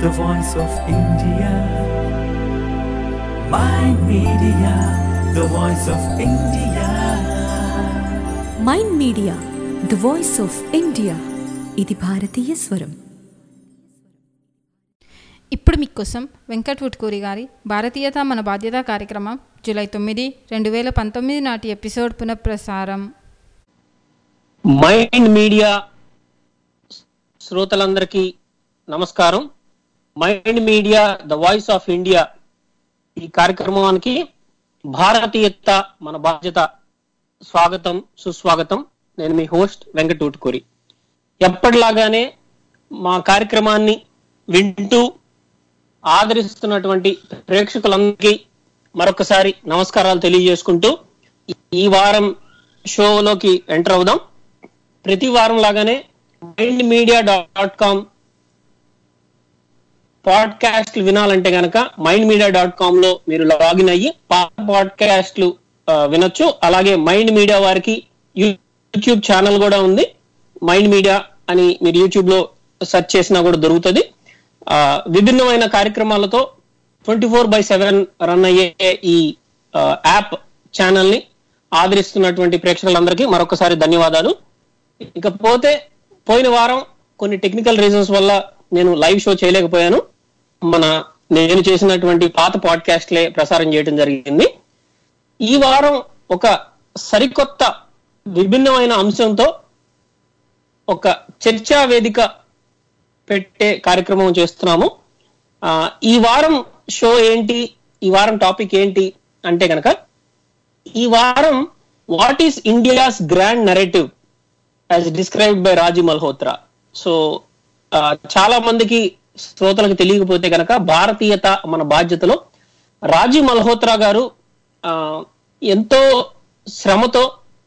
the voice of India. My media, the voice of India. Mind Media the voice of India ఇది భారతీయ స్వరం ఇప్పుడు మీకోసం వెంకట్ వుట్కూరి గారి భారతీయత మన బాధ్యత కార్యక్రమం జూలై తొమ్మిది రెండు వేల పంతొమ్మిది నాటి ఎపిసోడ్ పునఃప్రసారం మైండ్ మీడియా శ్రోతలందరికీ నమస్కారం Mind Media the voice of India ఈ కార్యక్రమానికి భారతీయత మన బాధ్యత స్వాగతం సుస్వాగతం నేను మీ హోస్ట్ వెంకట ఊటుకూరి ఎప్పటిలాగానే మా కార్యక్రమాన్ని వింటూ ఆదరిస్తున్నటువంటి ప్రేక్షకులందరికీ మరొకసారి నమస్కారాలు తెలియజేసుకుంటూ ఈ వారం షోలోకి ఎంటర్ అవుదాం ప్రతి వారం లాగానే మైండ్ మీడియా డాట్ కామ్ పాడ్కాస్ట్లు వినాలంటే గనక మైండ్ మీడియా డాట్ కామ్ లో మీరు లాగిన్ అయ్యి పాడ్కాస్ట్లు ఆ, వినొచ్చు అలాగే మైండ్ మీడియా వారికి యూట్యూబ్ ఛానల్ కూడా ఉంది మైండ్ మీడియా అని మీరు యూట్యూబ్ లో సెర్చ్ చేసినా కూడా దొరుకుతుంది ఆ, విభిన్నమైన కార్యక్రమాలతో twenty four by seven run అయ్యే ఈ ఆ, యాప్ ఛానల్ ని ఆదరిస్తున్నటువంటి ప్రేక్షకులందరికీ మరొకసారి ధన్యవాదాలు ఇకపోతే పోయిన వారం కొన్ని టెక్నికల్ రీజన్స్ వల్ల నేను లైవ్ షో చేయలేకపోయాను మన నేను చేసినటువంటి పాత పాడ్కాస్ట్లే ప్రసారం చేయడం జరిగింది ఈ వారం ఒక సరికొత్త విభిన్నమైన అంశంతో ఒక చర్చా వేదిక పెట్టే కార్యక్రమం చేస్తున్నాము ఆ, ఈ వారం షో ఏంటి ఈ వారం టాపిక్ ఏంటి అంటే కనుక ఈ వారం what is India's grand narrative as described by Raji Malhotra so ఆ, చాలా మందికి శ్రోతలకు తెలియకపోతే కనుక భారతీయత మన బాధ్యతలో రాజీ మల్హోత్రా గారు ఆ, ఎంతో శ్రమతో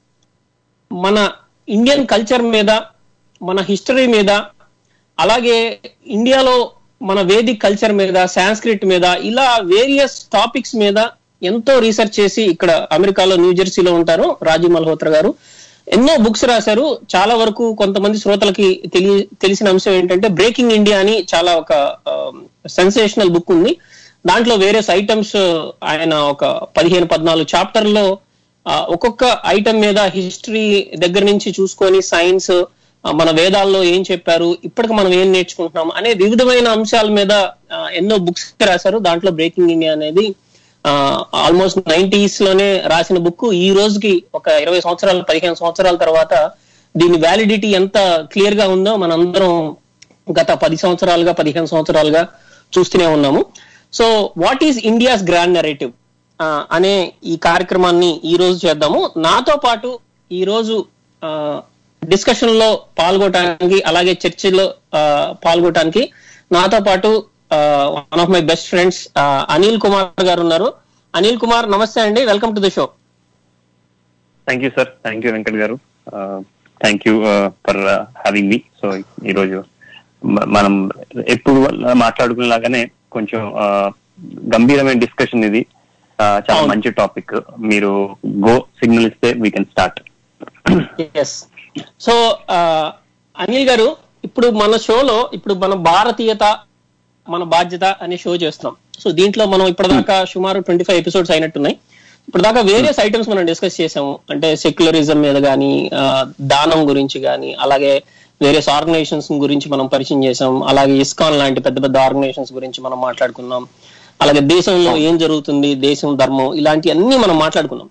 మన ఇండియన్ కల్చర్ మీద మన హిస్టరీ మీద అలాగే ఇండియాలో మన వేదిక్ కల్చర్ మీద సాంస్క్రిట్ మీద ఇలా వేరియస్ టాపిక్స్ మీద ఎంతో రీసెర్చ్ చేసి ఇక్కడ అమెరికాలో న్యూ జెర్సీలో ఉంటారు రాజీ మల్హోత్రా గారు ఎన్నో బుక్స్ రాశారు చాలా వరకు కొంతమంది శ్రోతలకి తెలియ తెలిసిన అంశం ఏంటంటే బ్రేకింగ్ ఇండియా అని చాలా ఒక సెన్సేషనల్ బుక్ ఉంది దాంట్లో వేరియస్ ఐటమ్స్ ఆయన ఒక పదిహేను పద్నాలుగు చాప్టర్ లో ఆ, ఒక్కొక్క ఐటమ్ మీద హిస్టరీ దగ్గర నుంచి చూసుకొని సైన్స్ మన వేదాల్లో ఏం చెప్పారు ఇప్పటికి మనం ఏం నేర్చుకుంటున్నాం అనే వివిధమైన అంశాల మీద ఆ, ఎన్నో బుక్స్ రాశారు దాంట్లో బ్రేకింగ్ ఇండియా అనేది ఆల్మోస్ట్ నైన్టీస్ లోనే రాసిన బుక్ ఈ రోజుకి ఒక ఇరవై సంవత్సరాలు పదిహేను సంవత్సరాల తర్వాత దీని వ్యాలిడిటీ ఎంత క్లియర్ గా ఉందో మనందరం గత పది సంవత్సరాలుగా పదిహేను సంవత్సరాలుగా చూస్తూనే ఉన్నాము so what is India's grand narrative అనే ఈ కార్యక్రమాన్ని ఈ రోజు చేద్దాము నాతో పాటు ఈ రోజు డిస్కషన్ లో పాల్గొనడానికి అలాగే చర్చలో ఆ, పాల్గొనడానికి నాతో పాటు one of my best friends Anil Kumar గారు ఉన్నారు అనిల్ కుమార్ నమస్తే అండి welcome to the show thank you sir thank you Venkat గారు thank you for having me so ఈరోజు మ- మనం ఎప్పుడు మాట్లాడుకునేలాగానే కొంచెం uh, గంభీరమైన డిస్కషన్ ఇది Uh, చాలా అవును. మంచి టాపిక్ మీరు గో సిగ్నల్ ఇస్తే we can start yes so Anil గారు ఇప్పుడు మన షోలో ఇప్పుడు మన భారతీయత మన బాధ్యత అనే షో చేస్తున్నాం సో దీంట్లో మనం ఇప్పటిదాకా సుమారు ట్వంటీ ఫైవ్ ఎపిసోడ్స్ అయినట్టున్నాయి ఇప్పటిదాకా వేరియస్ ఐటమ్స్ మనం డిస్కస్ చేసాము అంటే సెక్యులరిజం మీద కానీ దానం గురించి కానీ అలాగే వేరియస్ ఆర్గనైజేషన్స్ గురించి మనం పరిచయం చేసాం అలాగే ఇస్కాన్ లాంటి పెద్ద పెద్ద ఆర్గనైజేషన్స్ గురించి మనం మాట్లాడుకున్నాం అలాగే దేశంలో ఏం జరుగుతుంది దేశం ధర్మం ఇలాంటివన్నీ మనం మాట్లాడుకున్నాం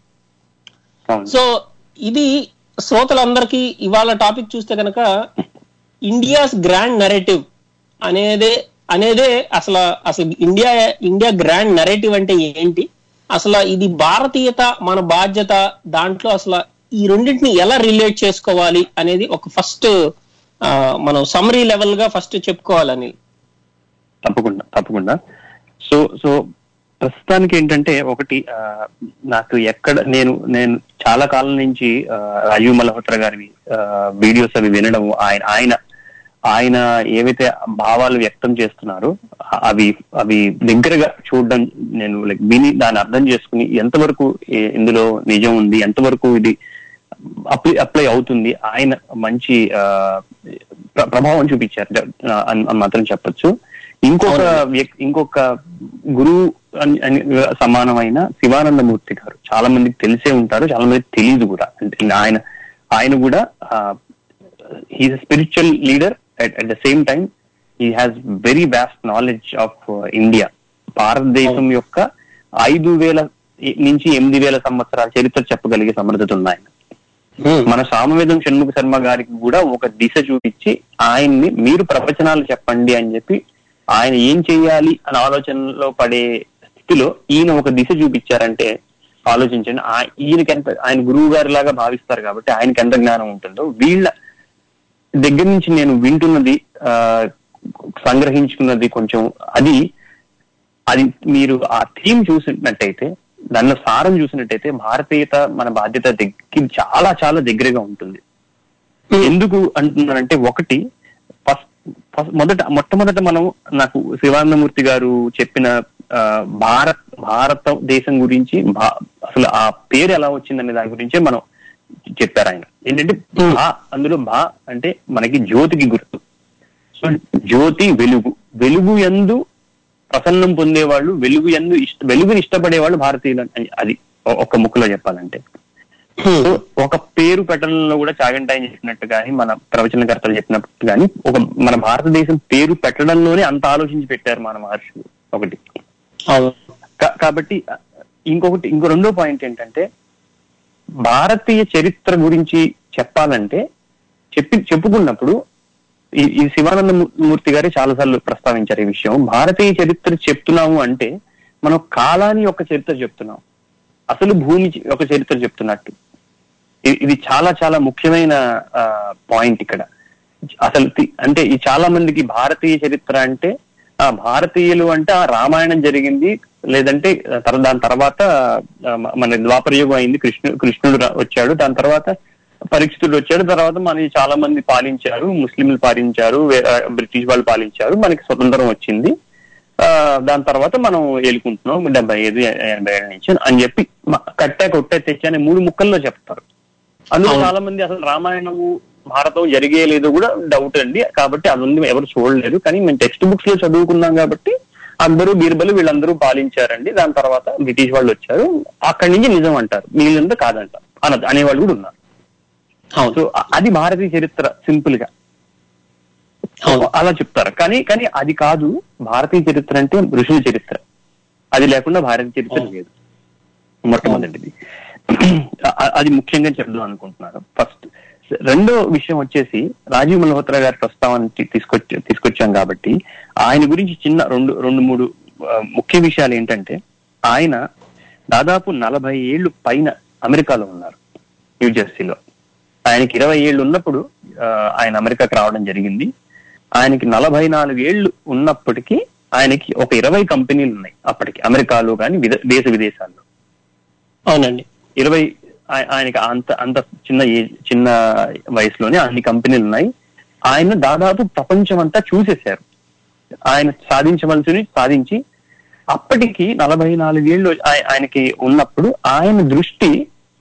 సో ఇది శ్రోతలందరికీ ఇవాళ టాపిక్ చూస్తే కనుక ఇండియాస్ గ్రాండ్ నరేటివ్ అనేదే అనేదే అసలు అసలు ఇండియా ఇండియా గ్రాండ్ నరేటివ్ అంటే ఏంటి అసలు ఇది భారతీయత మన బాధ్యత దాంట్లో అసలు ఈ రెండింటిని ఎలా రిలేట్ చేసుకోవాలి అనేది ఒక ఫస్ట్ మనం సమరీ లెవెల్ గా ఫస్ట్ చెప్పుకోవాలని తప్పకుండా తప్పకుండా సో సో ప్రస్తుతానికి ఏంటంటే ఒకటి ఆ, నాకు ఎక్కడ నేను నేను చాలా కాలం నుంచి ఆ, రాజీవ్ మల్హోత్రా గారి వీడియోస్ అవి వినడం ఆయన ఆయన ఆయన ఏవైతే భావాలు వ్యక్తం చేస్తున్నారో అవి అవి దగ్గరగా చూడడం నేను లైక్ విని దాన్ని అర్థం చేసుకుని ఎంతవరకు ఏ- ఇందులో నిజం ఉంది ఎంతవరకు ఇది అప్లై అప్లై అవుతుంది ఆయన మంచి ఆ, ప్ర- ప్రభావం చూపించారు ఆ, అని అని మాత్రం చెప్పొచ్చు ఇంకొక వ్యక్- ఇంకొక గురువు అని- అని సమానమైన శివానందమూర్తి గారు చాలా మందికి తెలిసే ఉంటారు చాలా మందికి తెలియదు కూడా అంటే ఆయన ఆయన కూడా his spiritual leader at the same time he has very vast knowledge of India భారతదేశం యొక్క ఐదు వేల నుంచి ఎనిమిది వేల సంవత్సరాల చరిత్ర చెప్పగలిగే సమర్థత ఉంది ఆయన ఉమ్, మన సామవేదం షణ్ముఖ శర్మ గారికి కూడా ఒక దిశ చూపించి ఆయన్ని మీరు ప్రవచనాలు చెప్పండి అని చెప్పి ఆయన ఏం చేయాలి అని ఆలోచనలో పడే స్థితిలో ఈయన ఒక దిశ చూపించారంటే ఆలోచించండి ఆ- ఈయనకి ఎంత ఆయన గురువు గారి లాగా భావిస్తారు కాబట్టి ఆయనకి ఎంత జ్ఞానం ఉంటుందో వీళ్ళ దగ్గర నుంచి నేను వింటున్నది ఆ సంగ్రహించుకున్నది కొంచెం అది అది మీరు ఆ థీమ్ చూసినట్టయితే దానిలో సారం చూసినట్టయితే భారతీయత మన బాధ్యత దగ్గర చాలా చాలా దగ్గరగా ఉంటుంది ఎందుకు అంటున్నానంటే ఒకటి ఫస్ట్ ఫస్ట్ మొదట మొట్టమొదట మనం నాకు శివానందమూర్తి గారు చెప్పిన ఆ, భారత్ భారతదేశం గురించి భా- అసలు ఆ పేరు ఎలా వచ్చిందనే దాని గురించే మనం చెప్పారు ఆయన ఏంటంటే భా అందులో భా అంటే మనకి జ్యోతికి గుర్తు సో జ్యోతి వెలుగు వెలుగు ఎందు ప్రసన్నం పొందేవాళ్ళు వెలుగు ఎందు ఇష్ట వెలుగుని ఇష్టపడేవాళ్ళు భారతీయులు అని అది ఒ- ఒక ముక్కులో చెప్పాలంటే ఉమ్, సో ఒక పేరు పెట్టడంలో కూడా చాగంటాయని చెప్పినట్టు కానీ మన ప్రవచనకర్తలు చెప్పినట్టు కానీ ఒక మన భారతదేశం పేరు పెట్టడంలోనే అంత ఆలోచించి పెట్టారు మన మహర్షులు ఒకటి అవును కా- కాబట్టి ఇంకొకటి ఇంకో రెండో పాయింట్ ఏంటంటే భారతీయ చరిత్ర గురించి చెప్పాలంటే చెప్పి చెప్పుకున్నప్పుడు ఈ ఈ శివానంద మూ- మూర్తి గారే చాలాసార్లు ప్రస్తావించారు ఈ విషయం భారతీయ చరిత్ర చెప్తున్నాము అంటే మనం కాలాన్ని యొక్క చరిత్ర చెప్తున్నాం అసలు భూమి చి- ఒక చరిత్ర చెప్తున్నట్టు ఇ- ఇది చాలా చాలా ముఖ్యమైన పాయింట్ ఇక్కడ అసలు తి- అంటే ఈ చాలా మందికి భారతీయ చరిత్ర అంటే ఆ భారతీయులు అంటే ఆ రామాయణం జరిగింది లేదంటే తర- దాని తర్వాత ఆ, మ- మన ద్వాపర యుగం అయింది కృష్ణు కృష్ణుడు రా- వచ్చాడు దాని తర్వాత పరీక్షితుడు వచ్చాడు తర్వాత మనకి చాలా మంది పాలించారు ముస్లింలు పాలించారు వే- ఆ, బ్రిటిష్ వాళ్ళు పాలించారు మనకి స్వతంత్రం వచ్చింది ఆ, దాని తర్వాత మనం ఏలుకుంటున్నాం డెబ్బై ఐదు ఎనభై ఏళ్ళ నుంచి అని చెప్పి మ- కట్టే కొట్టే తెచ్చే అనే మూడు ముక్కల్లో చెప్తారు అందులో అవును. చాలా మంది అసలు రామాయణము భారతం జరిగే లేదో కూడా డౌట్ అండి కాబట్టి అది ఉంది ఎవరు చూడలేదు కానీ మేము టెక్స్ట్ బుక్స్ లో చదువుకున్నాం కాబట్టి అక్బరు బీర్బలు వీళ్ళందరూ పాలించారండి దాని తర్వాత బ్రిటిష్ వాళ్ళు వచ్చారు అక్కడి నుంచి నిజం అంటారు వీళ్ళంతా కాదంటారు అనదు అనేవాళ్ళు కూడా ఉన్నారు అవును సో అ- అది భారతీయ చరిత్ర సింపుల్ గా అవును అలా చెప్తారు కానీ కానీ అది కాదు భారతీయ చరిత్ర అంటే ఋషుల చరిత్ర అది లేకుండా భారతీయ చరిత్ర అవును. లేదు మొట్టమొదటిది అ- అది ముఖ్యంగా చెప్దాం అనుకుంటున్నాను ఫస్ట్ రెండో విషయం వచ్చేసి రాజీవ్ మల్హోత్రా గారి ప్రస్తావన తీ- తీసుకొచ్చి తీసుకొచ్చాం కాబట్టి ఆయన గురించి చిన్న రెండు రెండు మూడు ఆ, ముఖ్య విషయాలు ఏంటంటే ఆయన దాదాపు నలభై ఏళ్ళు పైన అమెరికాలో ఉన్నారు న్యూజెర్సీలో ఆయనకి ఇరవై ఏళ్ళు ఉన్నప్పుడు ఆ, ఆయన అమెరికాకి రావడం జరిగింది ఆయనకి నలభై నాలుగు ఏళ్ళు ఉన్నప్పటికీ ఆయనకి ఒక ఇరవై కంపెనీలు ఉన్నాయి అప్పటికి అమెరికాలో కానీ విద- దేశ విదేశాల్లో అవునండి ఇరవై ఆయ- ఆయనకి అంత అంత చిన్న ఏజ్ చిన్న వయసులోనే అన్ని కంపెనీలు ఉన్నాయి ఆయన దాదాపు ప్రపంచం అంతా చూసేశారు ఆయన సాధించవలసినవి సాధించి అప్పటికి నలభై నాలుగేళ్ళు ఆయ- ఆయనకి ఉన్నప్పుడు ఆయన దృష్టి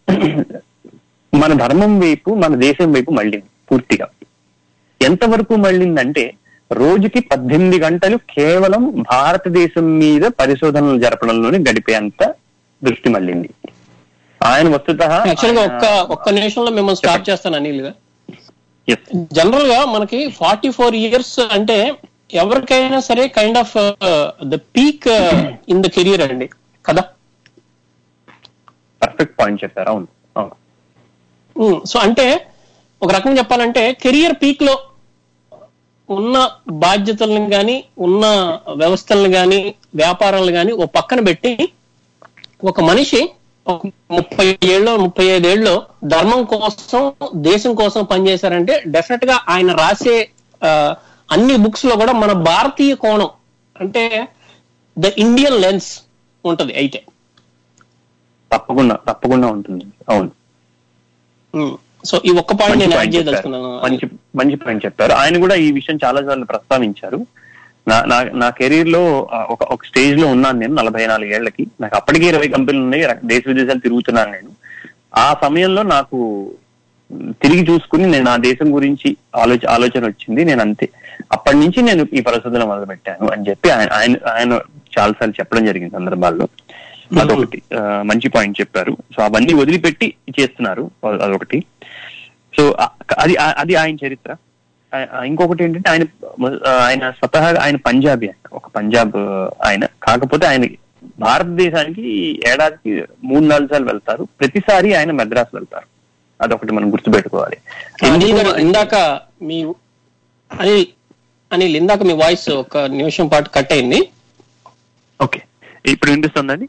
మన ధర్మం వైపు మన దేశం వైపు మళ్ళింది పూర్తిగా ఎంతవరకు మళ్ళిందంటే రోజుకి పద్దెనిమిది గంటలు కేవలం భారతదేశం మీద పరిశోధనలు జరపడంలోనే గడిపేంత దృష్టి మళ్ళింది ఆయన వస్తుత యాక్చువల్ గా ఒక్క ఒక్క నిమిషంలో మిమ్మల్ని స్టాప్ చేస్తాను అనిల్ గా Yes. జనరల్ గా మనకి ఫార్టీ ఫోర్ ఇయర్స్ అంటే ఎవరికైనా సరే kind of the peak in the career అండి కదా పర్ఫెక్ట్ పాయింట్ చెప్పారు అవును అవును సో అంటే ఒక రకంగా చెప్పాలంటే కెరియర్ పీక్ లో ఉన్న బాధ్యతలను కానీ ఉన్న వ్యవస్థలను కానీ వ్యాపారాలను కానీ ఓ పక్కన పెట్టి ఒక మనిషి ఒక ముప్పై ఏళ్ళు ముప్పై ఐదేళ్ళు ధర్మం కోసం దేశం కోసం పనిచేశారంటే డెఫినెట్ గా ఆయన రాసే ఆ, అన్ని బుక్స్ లో కూడా మన భారతీయ కోణం అంటే ద ఇండియన్ లెన్స్ ఉంటది అయితే తప్పకుండా తప్పకుండా ఉంటుంది అవును సో ఈ ఒక్క పాయింట్ మంచి నేను యాడ్ పాయింట్ చెప్పారు. చేయదలుచుకున్నాను మంచి మంచి పాయింట్ చెప్పారు ఆయన కూడా ఈ విషయం చాలా సార్లు ప్రస్తావించారు నా నా నా కెరీర్ లో ఆ, ఒక ఒక స్టేజ్ లో ఉన్నాను నేను నలభై నాలుగేళ్లకి నాకు అప్పటికే ఇరవై కంపెనీలు ఉన్నాయి ర- దేశ విదేశాలు తిరుగుతున్నాను నేను ఆ సమయంలో నాకు మ్, తిరిగి చూసుకుని నేను నా దేశం గురించి ఆలోచన ఆలోచన వచ్చింది నేను అంతే అప్పటి నుంచి నేను ఈ పరిశోధన మొదలు పెట్టాను అని చెప్పి ఆయన ఆయన ఆయన చాలాసార్లు చెప్పడం జరిగింది సందర్భాల్లో అదొకటి ఆ, మంచి పాయింట్ చెప్పారు సో అవన్నీ వదిలిపెట్టి చేస్తున్నారు అ- అదొకటి సో ఆ- అది ఆ- అది ఆయన చరిత్ర ఆ- ఆ ఇంకొకటి ఏంటంటే ఆయన ఆ, ఆయన స్వతహాగా ఆయన పంజాబీ ఆయన ఒక పంజాబ్ ఆయన కాకపోతే ఆయన భారతదేశానికి ఏడాదికి మూడు నాలుగు సార్లు వెళ్తారు ప్రతిసారి ఆయన మద్రాసు వెళ్తారు అదొకటి మనం గుర్తుపెట్టుకోవాలి అనిల్ గారు ఇందాక మీ అనిల్ అనిల్ ఇందాక మీ వాయిస్ ఒక నిమిషం పాటు కట్ అయింది ఓకే ఇప్పుడు వినిపిస్తుందండి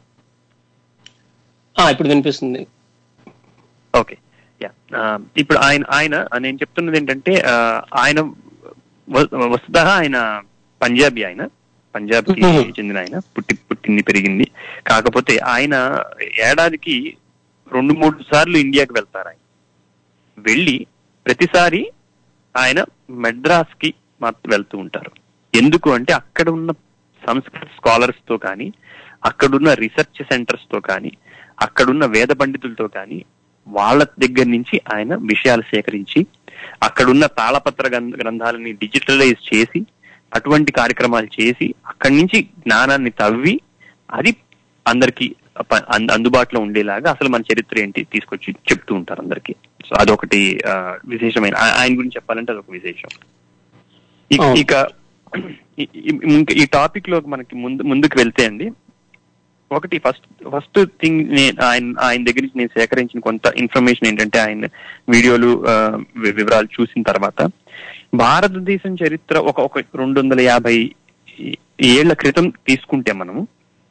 ఆ ఇప్పుడు వినిపిస్తుంది ఓకే యా ఇప్పుడు ఆయన ఆయన నేను చెప్తున్నది ఏంటంటే ఆ, ఆయన వ- వస్తుతः ఆయన పంజాబీ ఆయన పంజాబ్ కి Mhm. చెందిన ఆయన పుట్టి పుట్టింది పెరిగింది కాకపోతే ఆయన ఏడాదికి రెండు మూడు సార్లు ఇండియాకి వెళ్తారు ఆయన వెళ్ళి ప్రతిసారి ఆయన మెడ్రాస్ కి మాత్రం వెళ్తూ ఉంటారు ఎందుకు అంటే అక్కడ ఉన్న సంస్కృత స్కాలర్స్ తో కానీ అక్కడున్న రీసెర్చ్ సెంటర్స్ తో కానీ అక్కడున్న వేద పండితులతో కానీ వాళ్ళ దగ్గర నుంచి ఆయన విషయాలు సేకరించి అక్కడున్న తాళపత్ర గ్రంథ- గ్రంథాలని డిజిటలైజ్ చేసి అటువంటి కార్యక్రమాలు చేసి అక్కడి నుంచి జ్ఞానాన్ని తవ్వి అది అందరికి ప- అం- అందుబాటులో ఉండేలాగా అసలు మన చరిత్ర ఏంటి తీసుకొచ్చి చెప్తూ ఉంటారు అందరికి సో అదొకటి ఆ, విశేషమైన ఆ- ఆయన గురించి చెప్పాలంటే అదొక విశేషం ఇక- అవును. ఇక ఈ- ఈ- ఇంక ఈ టాపిక్ లో మనకి ముందు ముందుకు వెళ్తే అండి ఒకటి ఫస్ట్ ఫస్ట్ థింగ్ ఆయన ఆయన దగ్గర నుంచి నేను సేకరించిన కొంత ఇన్ఫర్మేషన్ ఏంటంటే ఆయన వీడియోలు ఆ, వి- వివరాలు చూసిన తర్వాత భారతదేశం చరిత్ర ఒక ఒక రెండు వందల యాభై ఏళ్ల క్రితం తీసుకుంటే మనము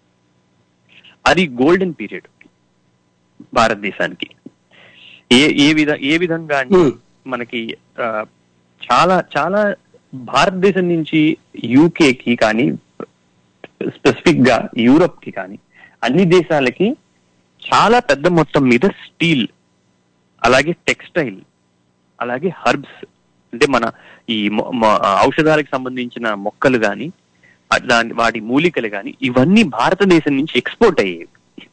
అది గోల్డెన్ పీరియడ్ భారతదేశానికి ఏ ఏ విధ ఏ విధంగా అంటే Hmm. మనకి ఆ, చాలా చాలా భారతదేశం నుంచి యూకే కి కానీ స్పెసిఫిక్ గా యూరప్ కి కానీ అన్ని దేశాలకి చాలా పెద్ద మొత్తం మీద స్టీల్ అలాగే టెక్స్టైల్ అలాగే హర్బ్స్ అంటే మన ఈ మొ- మొ- ఔషధాలకు సంబంధించిన మొక్కలు కానీ దాని వాటి మూలికలు కానీ ఇవన్నీ భారతదేశం నుంచి ఎక్స్పోర్ట్ అయ్యేవి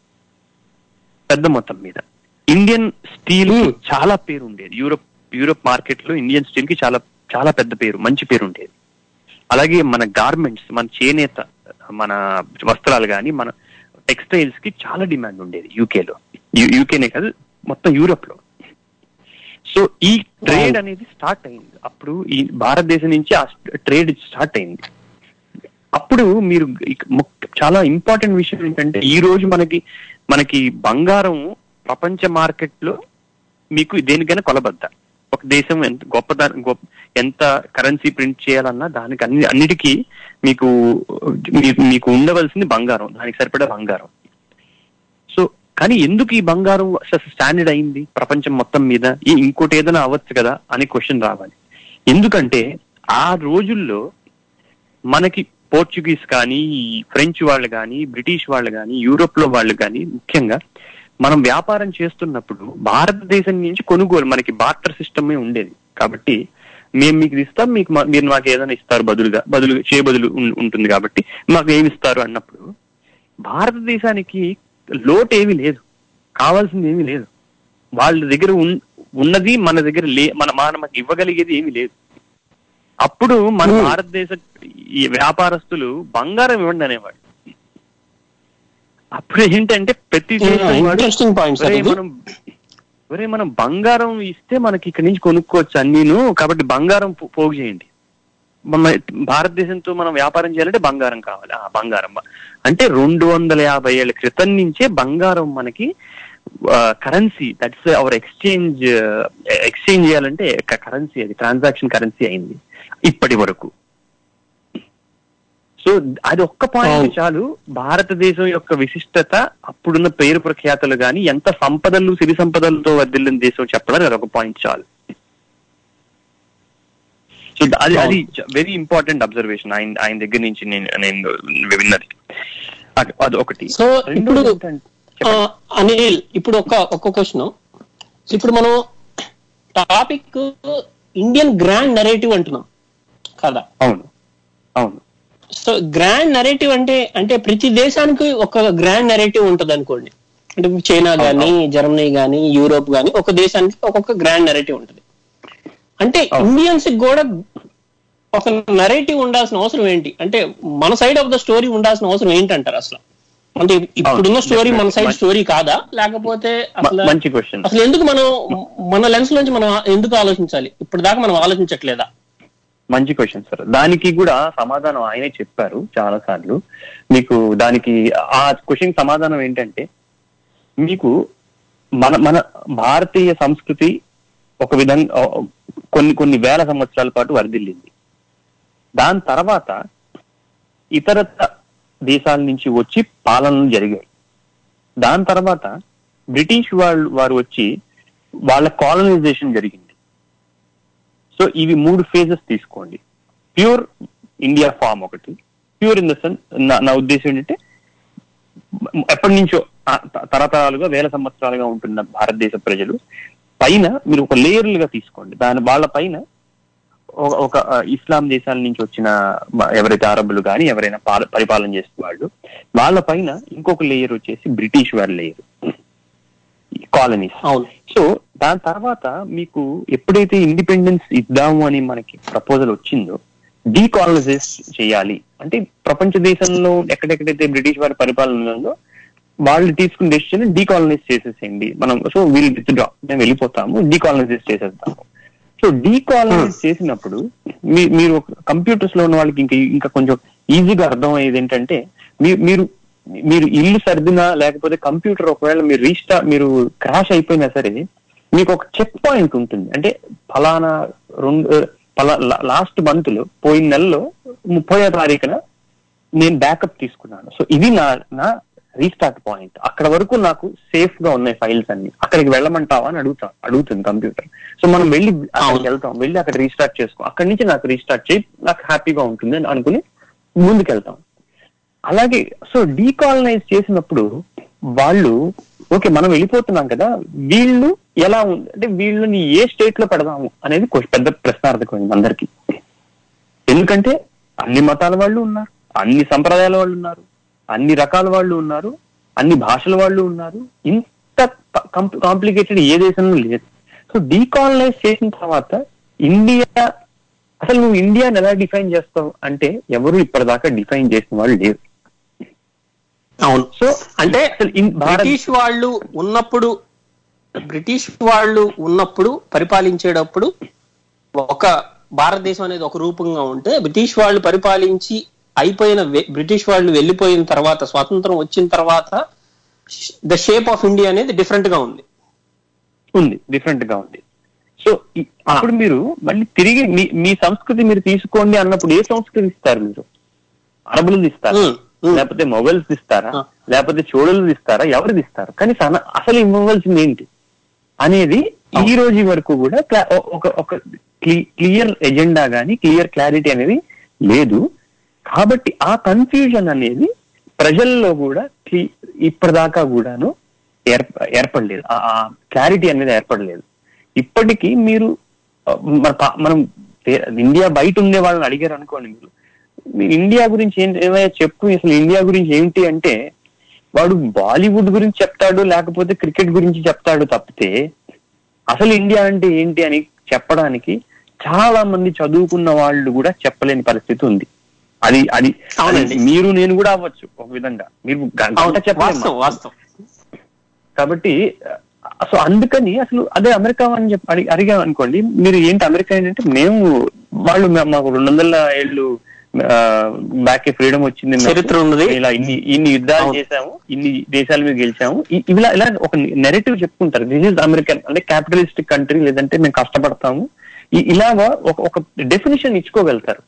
పెద్ద మొత్తం మీద ఇండియన్ స్టీల్ కి Hmm. చాలా పేరు ఉండేది యూరోప్ యూరోప్ మార్కెట్ లో ఇండియన్ స్టీల్ కి చాలా చాలా పెద్ద పేరు మంచి పేరు ఉండేది అలాగే మన గార్మెంట్స్ మన చేనేత మన వస్త్రాలు కానీ మన టెక్స్టైల్స్ కి చాలా డిమాండ్ ఉండేది యూకేలో యూకేనే కాదు మొత్తం యూరోప్ లో సో ఈ ట్రేడ్ అనేది స్టార్ట్ అయింది అప్పుడు ఈ భారతదేశం నుంచి ఆ ట్రేడ్ స్టార్ట్ అయింది అప్పుడు మీరు ఇక- ముక్- చాలా ఇంపార్టెంట్ విషయం ఏంటంటే ఈ రోజు మనకి మనకి బంగారం ప్రపంచ మార్కెట్ లో మీకు దేనికైనా కొలబద్ద ఒక దేశం ఎంత గొప్ప గొప్ప ఎంత కరెన్సీ ప్రింట్ చేయాలన్నా దానికి అన్ని అన్నిటికీ మీకు మీ- మీకు ఉండవలసింది బంగారం దానికి సరిపడా బంగారం సో కానీ ఎందుకు ఈ బంగారం స్టాండర్డ్ అయింది ప్రపంచం మొత్తం మీద ఈ ఇంకోటి ఏదైనా అవ్వచ్చు కదా అనే క్వశ్చన్ రావాలి ఎందుకంటే ఆ రోజుల్లో మనకి పోర్చుగీస్ కానీ ఫ్రెంచ్ వాళ్ళు కానీ బ్రిటిష్ వాళ్ళు కానీ యూరోప్ లో వాళ్ళు కానీ ముఖ్యంగా మనం వ్యాపారం చేస్తున్నప్పుడు భారతదేశం నుంచి కొనుగోలు మనకి బార్టర్ సిస్టమే ఉండేది కాబట్టి మేము మీకు ఇది ఇస్తాం మీకు మా- మీరు మాకు ఏదైనా ఇస్తారు బదులుగా బదులు చే బదులు ఉం- ఉంటుంది కాబట్టి మాకు ఏమి ఇస్తారు అన్నప్పుడు భారతదేశానికి లోటు ఏమీ లేదు కావాల్సింది ఏమీ లేదు వాళ్ళ దగ్గర ఉన్- ఉన్నది మన దగ్గర లే మన మనకి ఇవ్వగలిగేది ఏమీ లేదు అప్పుడు మన Hmm. భారతదేశ ఈ వ్యాపారస్తులు బంగారం ఇవ్వండి అనేవాడు అప్పుడు ఏంటంటే ప్రతి దేశం వాడు, ఇంట్రెస్టింగ్ పాయింట్ సార్ ఒరేయ్ ఇది మనం ఒరే మనం బంగారం ఇస్తే మనకి ఇక్కడి నుంచి కొనుక్కోవచ్చు అన్నీను కాబట్టి బంగారం పో- పోగు చేయండి మన భారతదేశంతో మనం వ్యాపారం చేయాలంటే బంగారం కావాలి ఆ బంగారం అంటే రెండు వందల యాభై ఏళ్ల క్రితం నుంచే బంగారం మనకి currency that's our exchange exchange చేయాలంటే కరెన్సీ అది ట్రాన్సాక్షన్ కరెన్సీ అయింది ఇప్పటి వరకు సో అది ఒక్క పాయింట్ అవును. చాలు భారతదేశం యొక్క విశిష్టత అప్పుడున్న పేరు ప్రఖ్యాతలు గాని ఎంత సంపదలు సిరి సంపదలతో వర్దిల్లిన దేశం చెప్పడానికి అది ఒక పాయింట్ చాలు సో అది అది వెరీ ఇంపార్టెంట్ అబ్జర్వేషన్ ఆయన ఆయన దగ్గర నుంచి నేను నేను విన్నది అది అది ఒకటి సో ఇప్పుడు రెండోది ఏంటంటే- ఆ, అనిల్ ఇప్పుడు ఒక ఒక క్వశ్చన్ ఇప్పుడు మనం టాపిక్ ఇండియన్ గ్రాండ్ నరేటివ్ అంటున్నాం కదా అవును అవును సో గ్రాండ్ నరేటివ్ అంటే అంటే ప్రతి దేశానికి ఒక గ్రాండ్ నరేటివ్ ఉంటది అనుకోండి అంటే ఇప్పుడు చైనా గానీ జర్మనీ గానీ యూరోప్ గానీ ఒక దేశానికి ఒక్కొక్క గ్రాండ్ నరేటివ్ ఉంటది అంటే అవును. ఇండియన్స్ కూడా ఒక నరేటివ్ ఉండాల్సిన అవసరం ఏంటి అంటే మన సైడ్ ఆఫ్ ద స్టోరీ ఉండాల్సిన అవసరం ఏంటంటారు అసలు అంటే ఇప్పుడున్న స్టోరీ మన సైడ్ స్టోరీ కాదా లేకపోతే అసలు మ- మంచి క్వశ్చన్ అసలు ఎందుకు మనం మన లెన్స్ నుంచి మనం ఎందుకు ఆలోచించాలి ఇప్పుడు దాకా మనం ఆలోచించట్లేదా మంచి క్వశ్చన్ సార్ దానికి కూడా సమాధానం ఆయనే చెప్పారు చాలా సార్లు మీకు దానికి ఆ క్వశ్చన్ సమాధానం ఏంటంటే మీకు మన మన భారతీయ సంస్కృతి ఒక విధంగా కొన్ని కొన్ని వేల సంవత్సరాల పాటు వరదిల్లింది దాని తర్వాత ఇతర దేశాల నుంచి వచ్చి పాలనలు జరిగాయి దాని తర్వాత బ్రిటిష్ వాళ్ళు వారు వచ్చి వాళ్ళ కాలనైజేషన్ జరిగింది సో ఇవి మూడు ఫేజెస్ తీసుకోండి ప్యూర్ ఇండియా ఫామ్ ఒకటి ప్యూర్ ఇన్ ద సెన్స్ నా ఉద్దేశం ఏంటంటే ఎప్పటి నుంచో ఆ, త- తరతరాలుగా వేల సంవత్సరాలుగా ఉంటున్న భారతదేశ ప్రజలు పైన మీరు ఒక లేయర్లుగా తీసుకోండి దాని వాళ్ళ పైన ఒక- ఒక ఆ, ఇస్లాం దేశాల నుంచి వచ్చిన మ- ఎవరైతే అరబ్బులు కానీ ఎవరైనా పాల- పరిపాలన చేసే వాళ్ళు వాళ్ళ పైన ఇంకొక లేయర్ వచ్చేసి బ్రిటిష్ వారి లేయర్ కాలనీస్ అవును సో దాని తర్వాత మీకు ఎప్పుడైతే ఇండిపెండెన్స్ ఇద్దాము అని మనకి ప్రపోజల్ వచ్చిందో డీకాలనైజేస్ చేయాలి అంటే ప్రపంచ దేశంలో ఎక్కడెక్కడైతే బ్రిటిష్ వారి పరిపాలన ఉందో వాళ్ళు తీసుకున్న డెసిషన్ డీకాలనైజ్ చేసేసేయండి మనం సో వీల్ విత్డ్రా మేము వెళ్ళిపోతాము డీకాలనైజ్ చేసేద్దాము సో డీకాలనైజ్ చేసినప్పుడు మీ- మీరు కంప్యూటర్స్ లో ఉన్న వాళ్ళకి ఇంకా ఇంకా కొంచెం ఈజీగా అర్థం అయ్యేది ఏంటంటే మీ- మీరు మీరు ఇల్లు సర్దినా లేకపోతే కంప్యూటర్ ఒకవేళ మీరు రీస్టార్ మీరు క్రాష్ అయిపోయినా సరే మీకు ఒక చెక్ పాయింట్ ఉంటుంది అంటే ఫలానా రెండు ఫలా లాస్ట్ మంత్ లో పోయిన నెలలో ముప్పయో తారీఖున నేను బ్యాకప్ తీసుకున్నాను సో ఇది నా నా రీస్టార్ట్ పాయింట్ అక్కడ వరకు నాకు సేఫ్ గా ఉన్నాయి ఫైల్స్ అన్ని అక్కడికి వెళ్ళమంటావా అని అడుగుతా అడుగుతుంది కంప్యూటర్ సో మనం వెళ్ళి అక్కడికి వెళ్తాం వెళ్ళి అక్కడ రీస్టార్ట్ చేసుకో అక్కడి నుంచి నాకు రీస్టార్ట్ చేయి నాకు హ్యాపీగా ఉంటుంది అని అనుకుని ముందుకెళ్తాం అలాగే సో డీకాలనైజ్ చేసినప్పుడు వాళ్ళు ఓకే మనం వెళ్ళిపోతున్నాం కదా వీళ్ళు ఎలా ఉంది అంటే వీళ్ళని ఏ స్టేట్ లో పెడదాము అనేది కొంచెం పెద్ద ప్రశ్నార్థకమైంది అందరికి ఎందుకంటే అన్ని మతాల వాళ్ళు ఉన్నారు అన్ని సంప్రదాయాల వాళ్ళు ఉన్నారు అన్ని రకాల వాళ్ళు ఉన్నారు అన్ని భాషల వాళ్ళు ఉన్నారు ఇంత కాంప్లికేటెడ్ ఏ దేశంలో లేదు సో డీకాలనైజ్ చేసిన తర్వాత ఇండియా అసలు నువ్వు ఇండియాని ఎలా డిఫైన్ చేస్తావు అంటే ఎవరు ఇప్పటిదాకా డిఫైన్ చేసిన వాళ్ళు లేరు అవును సో అంటే అసలు ఇన్- భారత్ బ్రిటిష్ వాళ్ళు ఉన్నప్పుడు బ్రిటిష్ వాళ్ళు ఉన్నప్పుడు పరిపాలించేటప్పుడు ఒక భారతదేశం అనేది ఒక రూపంగా ఉంటే బ్రిటిష్ వాళ్ళు పరిపాలించి అయిపోయిన వె- బ్రిటిష్ వాళ్ళు వెళ్ళిపోయిన తర్వాత స్వాతంత్రం వచ్చిన తర్వాత ద షేప్ ఆఫ్ ఇండియా అనేది డిఫరెంట్ గా ఉంది ఉంది డిఫరెంట్ గా ఉంది సో ఈ- అప్పుడు మీరు మళ్ళీ తిరిగి మీ మీ సంస్కృతి మీరు తీసుకోండి అన్నప్పుడు ఏ సంస్కృతి ఇస్తారు మీరు అరబులు ఇస్తారా ఉమ్, ఉమ్. లేకపోతే మొఘల్స్ ఇస్తారా ఆ. లేకపోతే చోళులు ఇస్తారా ఎవరిది ఇస్తారు కానీ సన- అసలు ఇవ్వవలసింది ఏంటి అనేది ఈ రోజు వరకు కూడా క్లా- ఒ- ఒక ఒక క్లియర్ ఎజెండా గానీ క్లియర్ క్లారిటీ అనేది లేదు కాబట్టి ఆ కన్ఫ్యూజన్ అనేది ప్రజల్లో కూడా క్లి- ఇప్పటిదాకా కూడాను ఏర్ప- ఏర్పడలేదు ఆ క్లారిటీ అనేది ఏర్పడలేదు ఇప్పటికీ మీరు ఆ, మన పా- మనం ఏ- ఇండియా బయట ఉండే వాళ్ళని అడిగారు అనుకోండి మీరు మీరు ఇండియా గురించి ఏంటి ఏమైనా చెప్పు అసలు ఇండియా గురించి ఏంటి అంటే వాడు బాలీవుడ్ గురించి చెప్తాడు లేకపోతే క్రికెట్ గురించి చెప్తాడు తప్పితే అసలు ఇండియా అంటే ఏంటి అని చెప్పడానికి చాలా మంది చదువుకున్న వాళ్ళు కూడా చెప్పలేని పరిస్థితి ఉంది అది అది అవునండి. అది మీరు నేను కూడా అవ్వచ్చు ఒక విధంగా మీరు గ- గంట అవును, చెప్పలేము వాస్తవం వాస్తవం కాబట్టి సో అందుకని అసలు అదే అమెరికా అని చెప్పి అడిగి అడిగాం అనుకోండి మీరు ఏంటి అమెరికా ఏంటంటే మేము వాళ్ళు మా- మాకు రెండు వందల ఏళ్ళు బ్యాక్ ఫ్రీడమ్ వచ్చింది మాకు. చరిత్ర ఉన్నది. ఇలా ఇన్ని ఇన్ని యుద్ధాలు అవును. చేశాము ఇన్ని దేశాల మీద గెలిచాము ఇ- ఇలా ఇలా ఒక నెరేటివ్ చెప్పుకుంటారు దిస్ ఇస్ అమెరికన్ అంటే క్యాపిటలిస్టిక్ కంట్రీ లేదంటే మేము కష్టపడతాము ఇ- ఇలాగా ఒక ఒక డెఫినేషన్ ఇచ్చుకోగలుగుతారు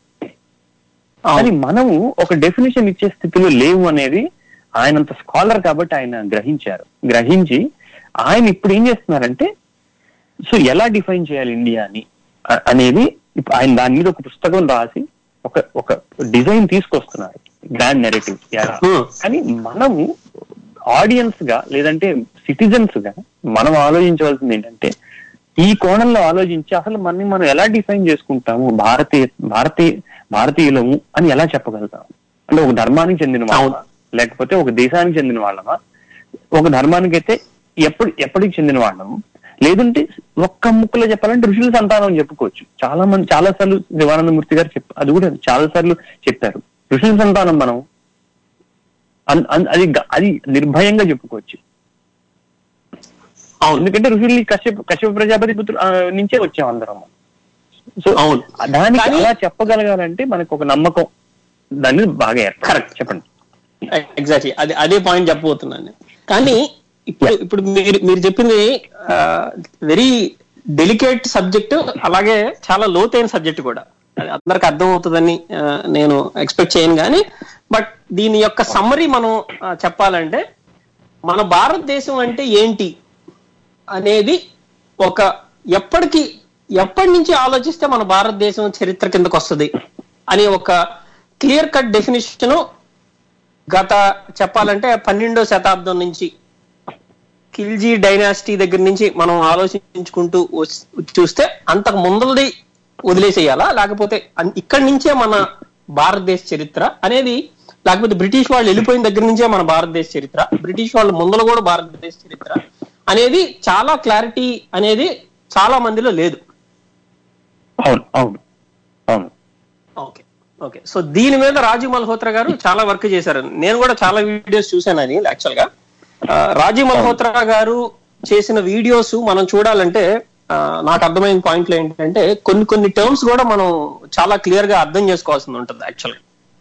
కానీ మనము ఒక డెఫినేషన్ ఇచ్చే స్థితిలో లేవు అనేది ఆయనంత స్కాలర్ కాబట్టి ఆయన గ్రహించారు గ్రహించి ఆయన ఇప్పుడు ఏం చేస్తున్నారంటే సో ఎలా డిఫైన్ చేయాలి ఇండియా అని అ- అనేది ఇప్పుడు ఆయన దాని మీద ఒక పుస్తకం రాసి ఒక ఒక డిజైన్ తీసుకొస్తున్నారు గ్రాండ్ నెరేటివ్ Hmm. కానీ మనము ఆడియన్స్ గా లేదంటే సిటిజన్స్ గా మనం ఆలోచించవలసింది ఏంటంటే ఈ కోణంలో ఆలోచించి అసలు మనని మనం ఎలా డిఫైన్ చేసుకుంటాము భారతీయ భారతీయ భారతీయులము అని ఎలా చెప్పగలుగుతాం అంటే ఒక ధర్మానికి చెందిన వాళ్ళమా లేకపోతే ఒక దేశానికి చెందిన వాళ్ళమా ఒక ధర్మానికి అయితే ఎప్పుడు ఎప్పటికి చెందిన వాళ్ళము లేదంటే ఒక్క ముక్కలో చెప్పాలంటే ఋషుల సంతానం అని చెప్పుకోవచ్చు చాలా మంది చాలా సార్లు శివానందమూర్తి గారు చెప్ప అది కూడా చాలా సార్లు చెప్పారు ఋషుల సంతానం మనం అన్- అన్- అది గ- అది నిర్భయంగా చెప్పుకోవచ్చు అవును ఎందుకంటే ఋషులు కశ్యప కశ్యప ప్రజాపతి పుత్రు ఆ, నుంచే వచ్చాం అందరం సో అవును. దానికి కానీ- అలా చెప్పగలగాలంటే మనకు ఒక నమ్మకం దాన్ని బాగా ఏర్పడాలి. Correct. చెప్పండి ఎగ్జాక్ట్లీ అదే అదే పాయింట్ చెప్పబోతున్నాను నేను. కానీ ఇప్పుడు ఇప్పుడు మీరు మీరు చెప్పింది వెరీ డెలికేట్ సబ్జెక్ట్ అలాగే చాలా లోతైన సబ్జెక్ట్ కూడా అది అందరికి అర్థం అవుతుందని ఆ, నేను ఎక్స్పెక్ట్ చేయను కానీ బట్ దీని యొక్క సమ్మరీ మనం ఆ, చెప్పాలంటే మన భారతదేశం అంటే ఏంటి అనేది ఒక ఎప్పటికి ఎప్పటి నుంచి ఆలోచిస్తే మన భారతదేశం చరిత్ర కిందకు వస్తుంది అనే ఒక క్లియర్ కట్ డెఫినేషన్ గత చెప్పాలంటే పన్నెండో శతాబ్దం నుంచి ఖిల్జీ డైనాసిటీ దగ్గర నుంచి మనం ఆలోచించుకుంటూ వస్- చూస్తే అంతకు ముందలది వదిలేసేయాలా లేకపోతే అన్- ఇక్కడి నుంచే మన భారతదేశ చరిత్ర అనేది లేకపోతే బ్రిటిష్ వాళ్ళు వెళ్ళిపోయిన దగ్గర నుంచే మన భారతదేశ చరిత్ర బ్రిటిష్ వాళ్ళు ముందల కూడా భారతదేశ చరిత్ర అనేది చాలా క్లారిటీ అనేది చాలా మందిలో లేదు అవును అవును అవును ఓకే ఓకే సో దీని మీద రాజీవ్ మల్హోత్రా గారు చాలా వర్క్ చేశారు నేను కూడా చాలా వీడియోస్ చూశాను అది యాక్చువల్ గా ఆ, రాజీవ్ మల్హోత్రా గారు చేసిన వీడియోస్ మనం చూడాలంటే ఆ, నాకు అర్థమైన పాయింట్లు ఏంటంటే కొన్ని కొన్ని టర్మ్స్ కూడా మనం చాలా క్లియర్ గా అర్థం చేసుకోవాల్సి ఉంటుంది యాక్చువల్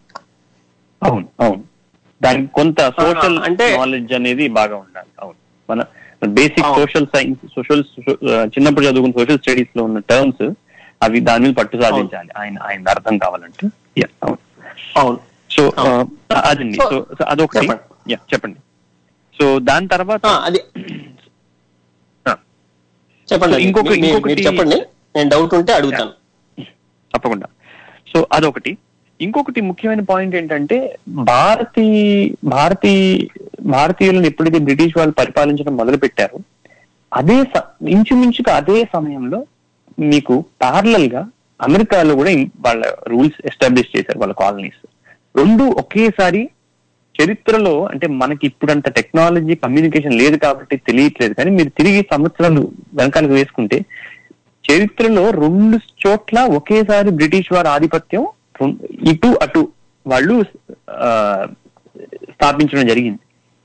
అవును అవును దానికి కొంత సోషల్ అంటే- నాలెడ్జ్ అనేది బాగా ఉండాలి అవును మన బేసిక్ అవును. సోషల్ సైన్స్ సోషల్ చిన్నప్పుడు చదువుకున్న సోషల్ స్టడీస్ లో ఉన్న టర్మ్స్ అవి దాని మీద పట్టు సాధించాలి ఆయన ఆయన అర్థం కావాలంటే Yeah, అవును అవును సో అదండి So, సో సో అదొకటి చెప్పండి. Yeah, చెప్పండి సో దాని తర్వాత ఆ, అది ఆ, చెప్పండి అది. ఇంకొక- మీ- మీ- ఇంకొకటి- మీరు చెప్పండి నేను డౌట్ ఉంటే అడుగుతాను తప్పకుండా సో అదొకటి ఇంకొకటి ముఖ్యమైన పాయింట్ ఏంటంటే భారతీ భారతీ భారతీయులను ఎప్పుడైతే బ్రిటిష్ వాళ్ళు పరిపాలించడం మొదలు పెట్టారో అదే స- ఇంచుమించుగా అదే సమయంలో మీకు ప్యారలల్ గా అమెరికాలో కూడా ఇం- వాళ్ళ రూల్స్ ఎస్టాబ్లిష్ చేశారు వాళ్ళ కాలనీస్ రెండు ఒకేసారి చరిత్రలో అంటే మనకి ఇప్పుడంత టెక్నాలజీ కమ్యూనికేషన్ లేదు కాబట్టి తెలియట్లేదు కానీ మీరు తిరిగి సంవత్సరాలు వెనకాలకు వేసుకుంటే చరిత్రలో రెండు చోట్ల ఒకేసారి బ్రిటిష్ వారి ఆధిపత్యం రెం- ఇటు అటు వాళ్ళు ఆ, స్థాపించడం జరిగింది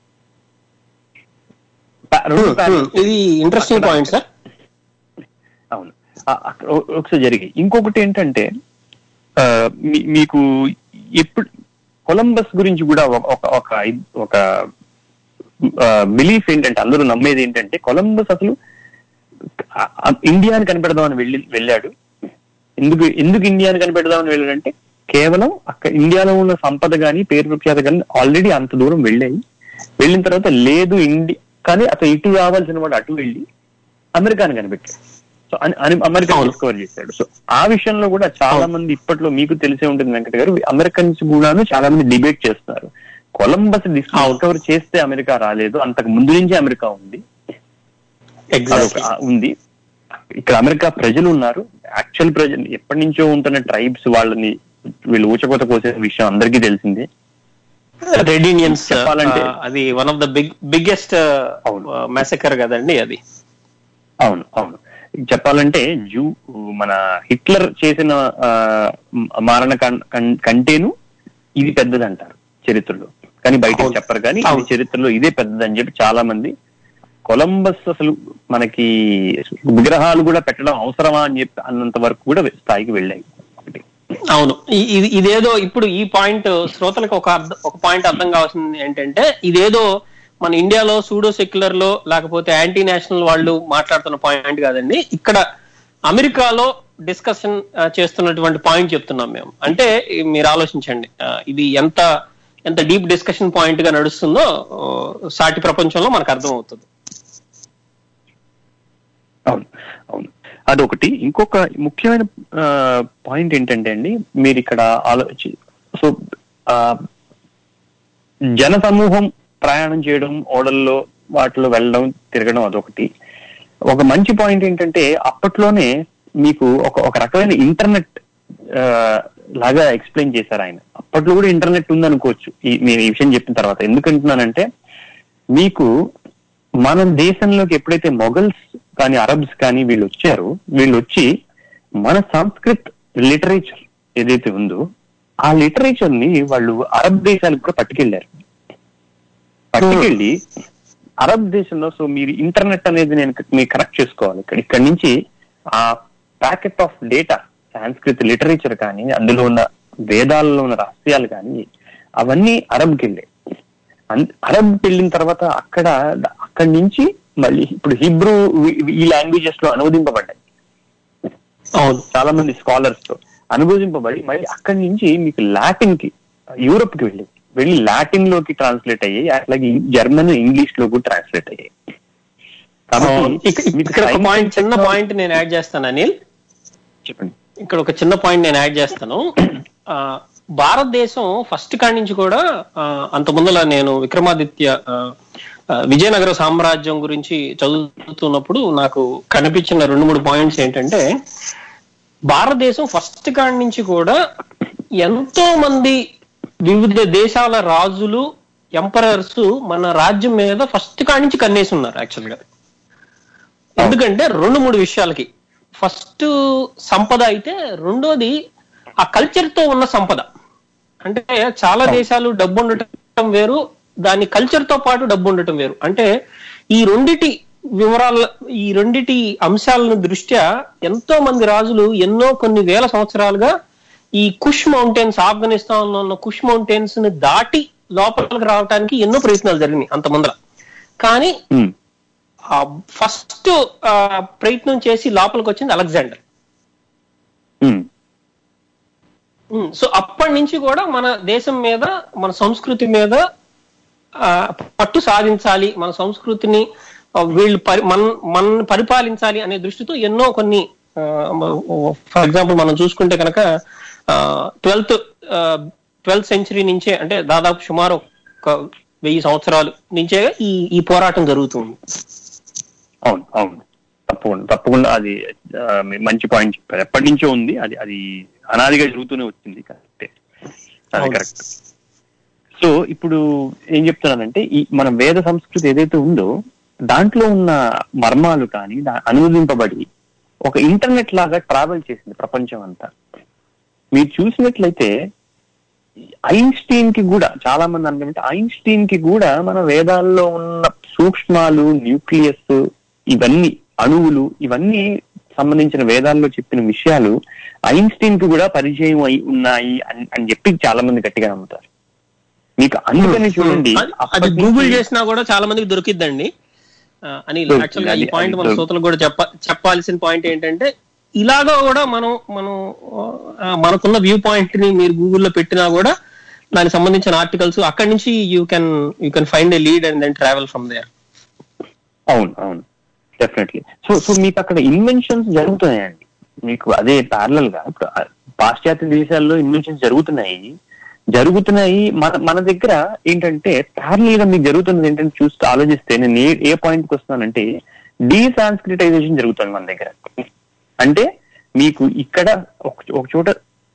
ప- రెండు ప్యారలల్ ఇది ఇంట్రెస్టింగ్ పాయింట్ సార్ అవును ఆ- అక్కడ ఒ- ఒకసారి జరిగాయి ఇంకొకటి ఏంటంటే ఆ, మీ- మీకు ఎప్పుడు కొలంబస్ గురించి కూడా ఒక- ఒక ఒక ఇద్- ఒక బిలీఫ్ ఏంటంటే అందరూ నమ్మేది ఏంటంటే కొలంబస్ అసలు ఆ- ఆ ఇండియాని కనిపెడదామని వెళ్ళి వెళ్ళాడు ఎందుకు ఎందుకు ఇండియాని కనిపెడదామని వెళ్ళాడంటే కేవలం అక్కడ ఇండియాలో ఉన్న సంపద గాని పేరు ప్రఖ్యాత కానీ ఆల్రెడీ అంత దూరం వెళ్ళాయి వెళ్ళిన తర్వాత లేదు ఇండి కానీ అతను ఇటు రావాల్సిన వాడు అటు వెళ్ళి అమెరికాని కనిపెట్టాడు సో అని అని అమెరికా అవును. డిస్కవర్ చేశాడు సో ఆ విషయంలో కూడా చాలా మంది ఇప్పట్లో మీకు తెలిసే ఉంటుంది వెంకట గారు అమెరికన్స్ కూడాను చాలా మంది డిబేట్ చేస్తున్నారు కొలంబస్ డిస్కవర్ చేస్తే అమెరికా రాలేదు అంతకు ముందు నుంచే అమెరికా ఉంది అదొక ఎగ్జాక్ట్లీ ఆ, ఉంది ఇక్కడ అమెరికా ప్రజలు ఉన్నారు యాక్చువల్ ప్రజలు ఎప్పటి నుంచో ఉంటున్న ట్రైబ్స్ వాళ్ళని వీళ్ళు ఊచకోత కోసే విషయం అందరికీ తెలిసిందే రెడ్ ఇండియన్స్ చెప్పాలంటే- అది one of the big biggest అవును. మెసకర్ కదండి అది అవును అవును చెప్పాలంటే జూ మన హిట్లర్ చేసిన ఆ, మారణ కం- కం- కంటేను ఇది పెద్దది అంటారు చరిత్రలో కానీ బయటకు అవును. చెప్పరు కానీ ఇది అవును. చరిత్రలో ఇదే పెద్దదని చెప్పి చాలా మంది కొలంబస్ అసలు మనకి విగ్రహాలు కూడా పెట్టడం అవసరమా అని చెప్పి అన్నంత వరకు కూడా స్థాయికి వెళ్ళాయి ఒకటి అవును ఈ- ఇది ఇదేదో ఇప్పుడు ఈ పాయింట్ శ్రోతలకు ఒక అర్థం ఒక పాయింట్ అర్థం కావాల్సింది ఏంటంటే ఇదేదో మన ఇండియాలో సూడో సెక్యులర్ లో లేకపోతే యాంటీ నేషనల్ వాళ్ళు మాట్లాడుతున్న పాయింట్ కాదండి ఇక్కడ అమెరికాలో డిస్కషన్ చేస్తున్నటువంటి పాయింట్ చెప్తున్నాం మేము అంటే ఈ మీరు ఆలోచించండి ఆ, ఇది ఎంత ఎంత డీప్ డిస్కషన్ పాయింట్ గా నడుస్తుందో ఆ, సాటి ప్రపంచంలో మనకు అర్థం అవుతుంది అవును అవును అదొకటి ఇంకొక ముఖ్యమైన పాయింట్ ఏంటంటే అండి మీరు ఇక్కడ ఆలోచి సో ఆ, జన సమూహం ప్రయాణం చేయడం ఓడల్లో వాటిలో వెళ్ళడం తిరగడం అదొకటి ఒక మంచి పాయింట్ ఏంటంటే అప్పట్లోనే మీకు ఒక ఒక రకమైన ఇంటర్నెట్ లాగా ఎక్స్ప్లెయిన్ చేశారు ఆయన అప్పట్లో కూడా ఇంటర్నెట్ ఉందనుకోవచ్చు ఈ నేను ఈ విషయం చెప్పిన తర్వాత ఎందుకంటున్నానంటే మీకు మన దేశంలోకి ఎప్పుడైతే మొఘల్స్ కానీ అరబ్స్ కానీ వీళ్ళు వచ్చారో వీళ్ళు వచ్చి మన సంస్కృత్ లిటరేచర్ ఏదైతే ఉందో ఆ లిటరేచర్ ని వాళ్ళు అరబ్ దేశాలకు కూడా పట్టుకెళ్లారు పట్టుకెళ్ళి అరబ్ దేశంలో సో మీరు ఇంటర్నెట్ అనేది నేను మీరు కనెక్ట్ చేసుకోవాలి ఇక్కడ ఇక్కడ నుంచి ఆ packet of data Sanskrit literature కానీ అందులో ఉన్న వేదాలలో ఉన్న రహస్యాలు కానీ అవన్నీ అరబ్కి వెళ్ళాయి అన్- అరబ్కి వెళ్ళిన తర్వాత అక్కడ అక్కడి నుంచి మళ్ళీ ఇప్పుడు హిబ్రూ ఈ లాంగ్వేజెస్ లో అనువదింపబడ్డాయి అవును చాలా మంది స్కాలర్స్ తో అనుభవింపబడి మళ్ళీ అక్కడి నుంచి మీకు లాటిన్ కి యూరోప్ కి వెళ్ళి వెళ్ళి లాటిన్ లోకి ట్రాన్స్లేట్ అయ్యాయి అట్లాగే జర్మన్ ఇంగ్లీష్ లో కూడా ట్రాన్స్లేట్ అయ్యాయి అవును. కాబట్టి ఇక- మీకు ఇక్కడ ఒక science పాయింట్ చిన్న technology- పాయింట్ నేను యాడ్ చేస్తాను అనిల్ చెప్పండి ఇక్కడ ఒక చిన్న పాయింట్ నేను యాడ్ చేస్తాను ఆ, భారతదేశం ఫస్ట్ కాడి నుంచి కూడా ఆ, అంత ముందల నేను విక్రమాదిత్య ఆ, ఆ, విజయనగర సామ్రాజ్యం గురించి చదువుతున్నప్పుడు నాకు కనిపించిన రెండు మూడు పాయింట్స్ ఏంటంటే భారతదేశం ఫస్ట్ కాడి నుంచి కూడా ఎంతో మంది వివిధ దేశాల రాజులు ఎంపరర్స్ మన రాజ్యం మీద ఫస్ట్ కాడి నుంచి కన్నేసి ఉన్నారు యాక్చువల్ గా ఎందుకంటే రెండు మూడు విషయాలకి ఫస్ట్ సంపద అయితే రెండోది ఆ కల్చర్ తో ఉన్న సంపద అంటే చాలా దేశాలు డబ్బు ఉండటం వేరు దాని కల్చర్ తో పాటు డబ్బు ఉండటం వేరు అంటే ఈ రెండిటి వివరాల ఈ రెండిటి అంశాలను దృష్ట్యా ఎంతో మంది రాజులు ఎన్నో కొన్ని వేల సంవత్సరాలుగా ఈ కుష్ మౌంటైన్స్ ఆఫ్ఘనిస్తాన్ లో ఉన్న కుష్ మౌంటైన్స్ ని దాటి లోపలికి రావడానికి ఎన్నో ప్రయత్నాలు జరిగినాయి అంత ముందర కానీ ఉమ్, ఫస్ట్ ప్రయత్నం చేసి లోపలికి వచ్చింది అలెగ్జాండర్ ఉమ్, సో అప్పటి నుంచి కూడా మన దేశం మీద మన సంస్కృతి మీద ఆ, పట్టు సాధించాలి మన సంస్కృతిని ఆ, వీళ్ళు పరి మన మన పరిపాలించాలి అనే దృష్టితో ఎన్నో కొన్ని ఫర్ ఎగ్జాంపుల్ మనం చూసుకుంటే కనుక ట్వెల్త్ ట్వెల్త్ సెంచరీ నుంచే అంటే దాదాపు సుమారు ఒక వెయ్యి సంవత్సరాలు నుంచే ఈ ఈ పోరాటం జరుగుతుంది అవును అవును తప్పకుండా తప్పకుండా అది ఆ, మీరు మంచి పాయింట్ చెప్పారు ఎప్పటి నుంచో ఉంది అది అది అనాదిగా జరుగుతూనే వచ్చింది కరెక్టే అది అవును. కరెక్ట్ సో ఇప్పుడు ఏం చెప్తున్నానంటే ఈ మన వేద సంస్కృతి ఏదైతే ఉందో దాంట్లో ఉన్న మర్మాలు కానీ దా- అనువదింపబడి ఒక ఇంటర్నెట్ లాగా ట్రావెల్ చేసింది ప్రపంచం అంతా మీరు చూసినట్లయితే ఐన్స్టీన్ కి కూడా చాలా మంది అనుకుంటే ఐన్స్టీన్ కి కూడా మన వేదాల్లో ఉన్న సూక్ష్మాలు న్యూక్లియస్ ఇవన్నీ అణువులు ఇవన్నీ సంబంధించిన వేదాల్లో చెప్పిన విషయాలు ఐన్స్టీన్ కి కూడా పరిచయం అయి ఉన్నాయి అని అని చెప్పి చాలా మంది గట్టిగా నమ్ముతారు మీకు అందుకని చూడండి అది- అది అప్పటి గూగుల్ నుంచి- చేసినా కూడా చాలా మందికి దొరికిద్దండి ఆ, అని దొరుకుతుంది. యాక్చువల్ గా ఈ అది- పాయింట్ అది మన దొరుకు- శ్రోతలకు కూడా చెప్ప చెప్పాల్సిన పాయింట్ ఏంటంటే ఇలాగా కూడా మనం మనం ఆ, మనకున్న వ్యూ పాయింట్ ని మీరు గూగుల్లో పెట్టినా కూడా దానికి సంబంధించిన ఆర్టికల్స్ అక్కడి నుంచి you can you can find a lead and then travel from there అవును అవును డెఫినెట్లీ సో సో మీకు అక్కడ ఇన్వెన్షన్స్ జరుగుతున్నాయండి మీకు అదే ప్యారలల్ గా ఇప్పుడు ఆ పాశ్చాత్య దేశాల్లో ఇన్వెన్షన్స్ జరుగుతున్నాయి జరుగుతున్నాయి మన మన దగ్గర ఏంటంటే ప్యారలల్ గా మీకు జరుగుతున్నది ఏంటంటే చూస్తూ ఆలోచిస్తే నేను ఏ ఏ పాయింట్ కి వస్తున్నానంటే డీసాంస్క్రిటైజేషన్ జరుగుతుంది మన దగ్గర అంటే మీకు ఇక్కడ ఒక ఒక చోట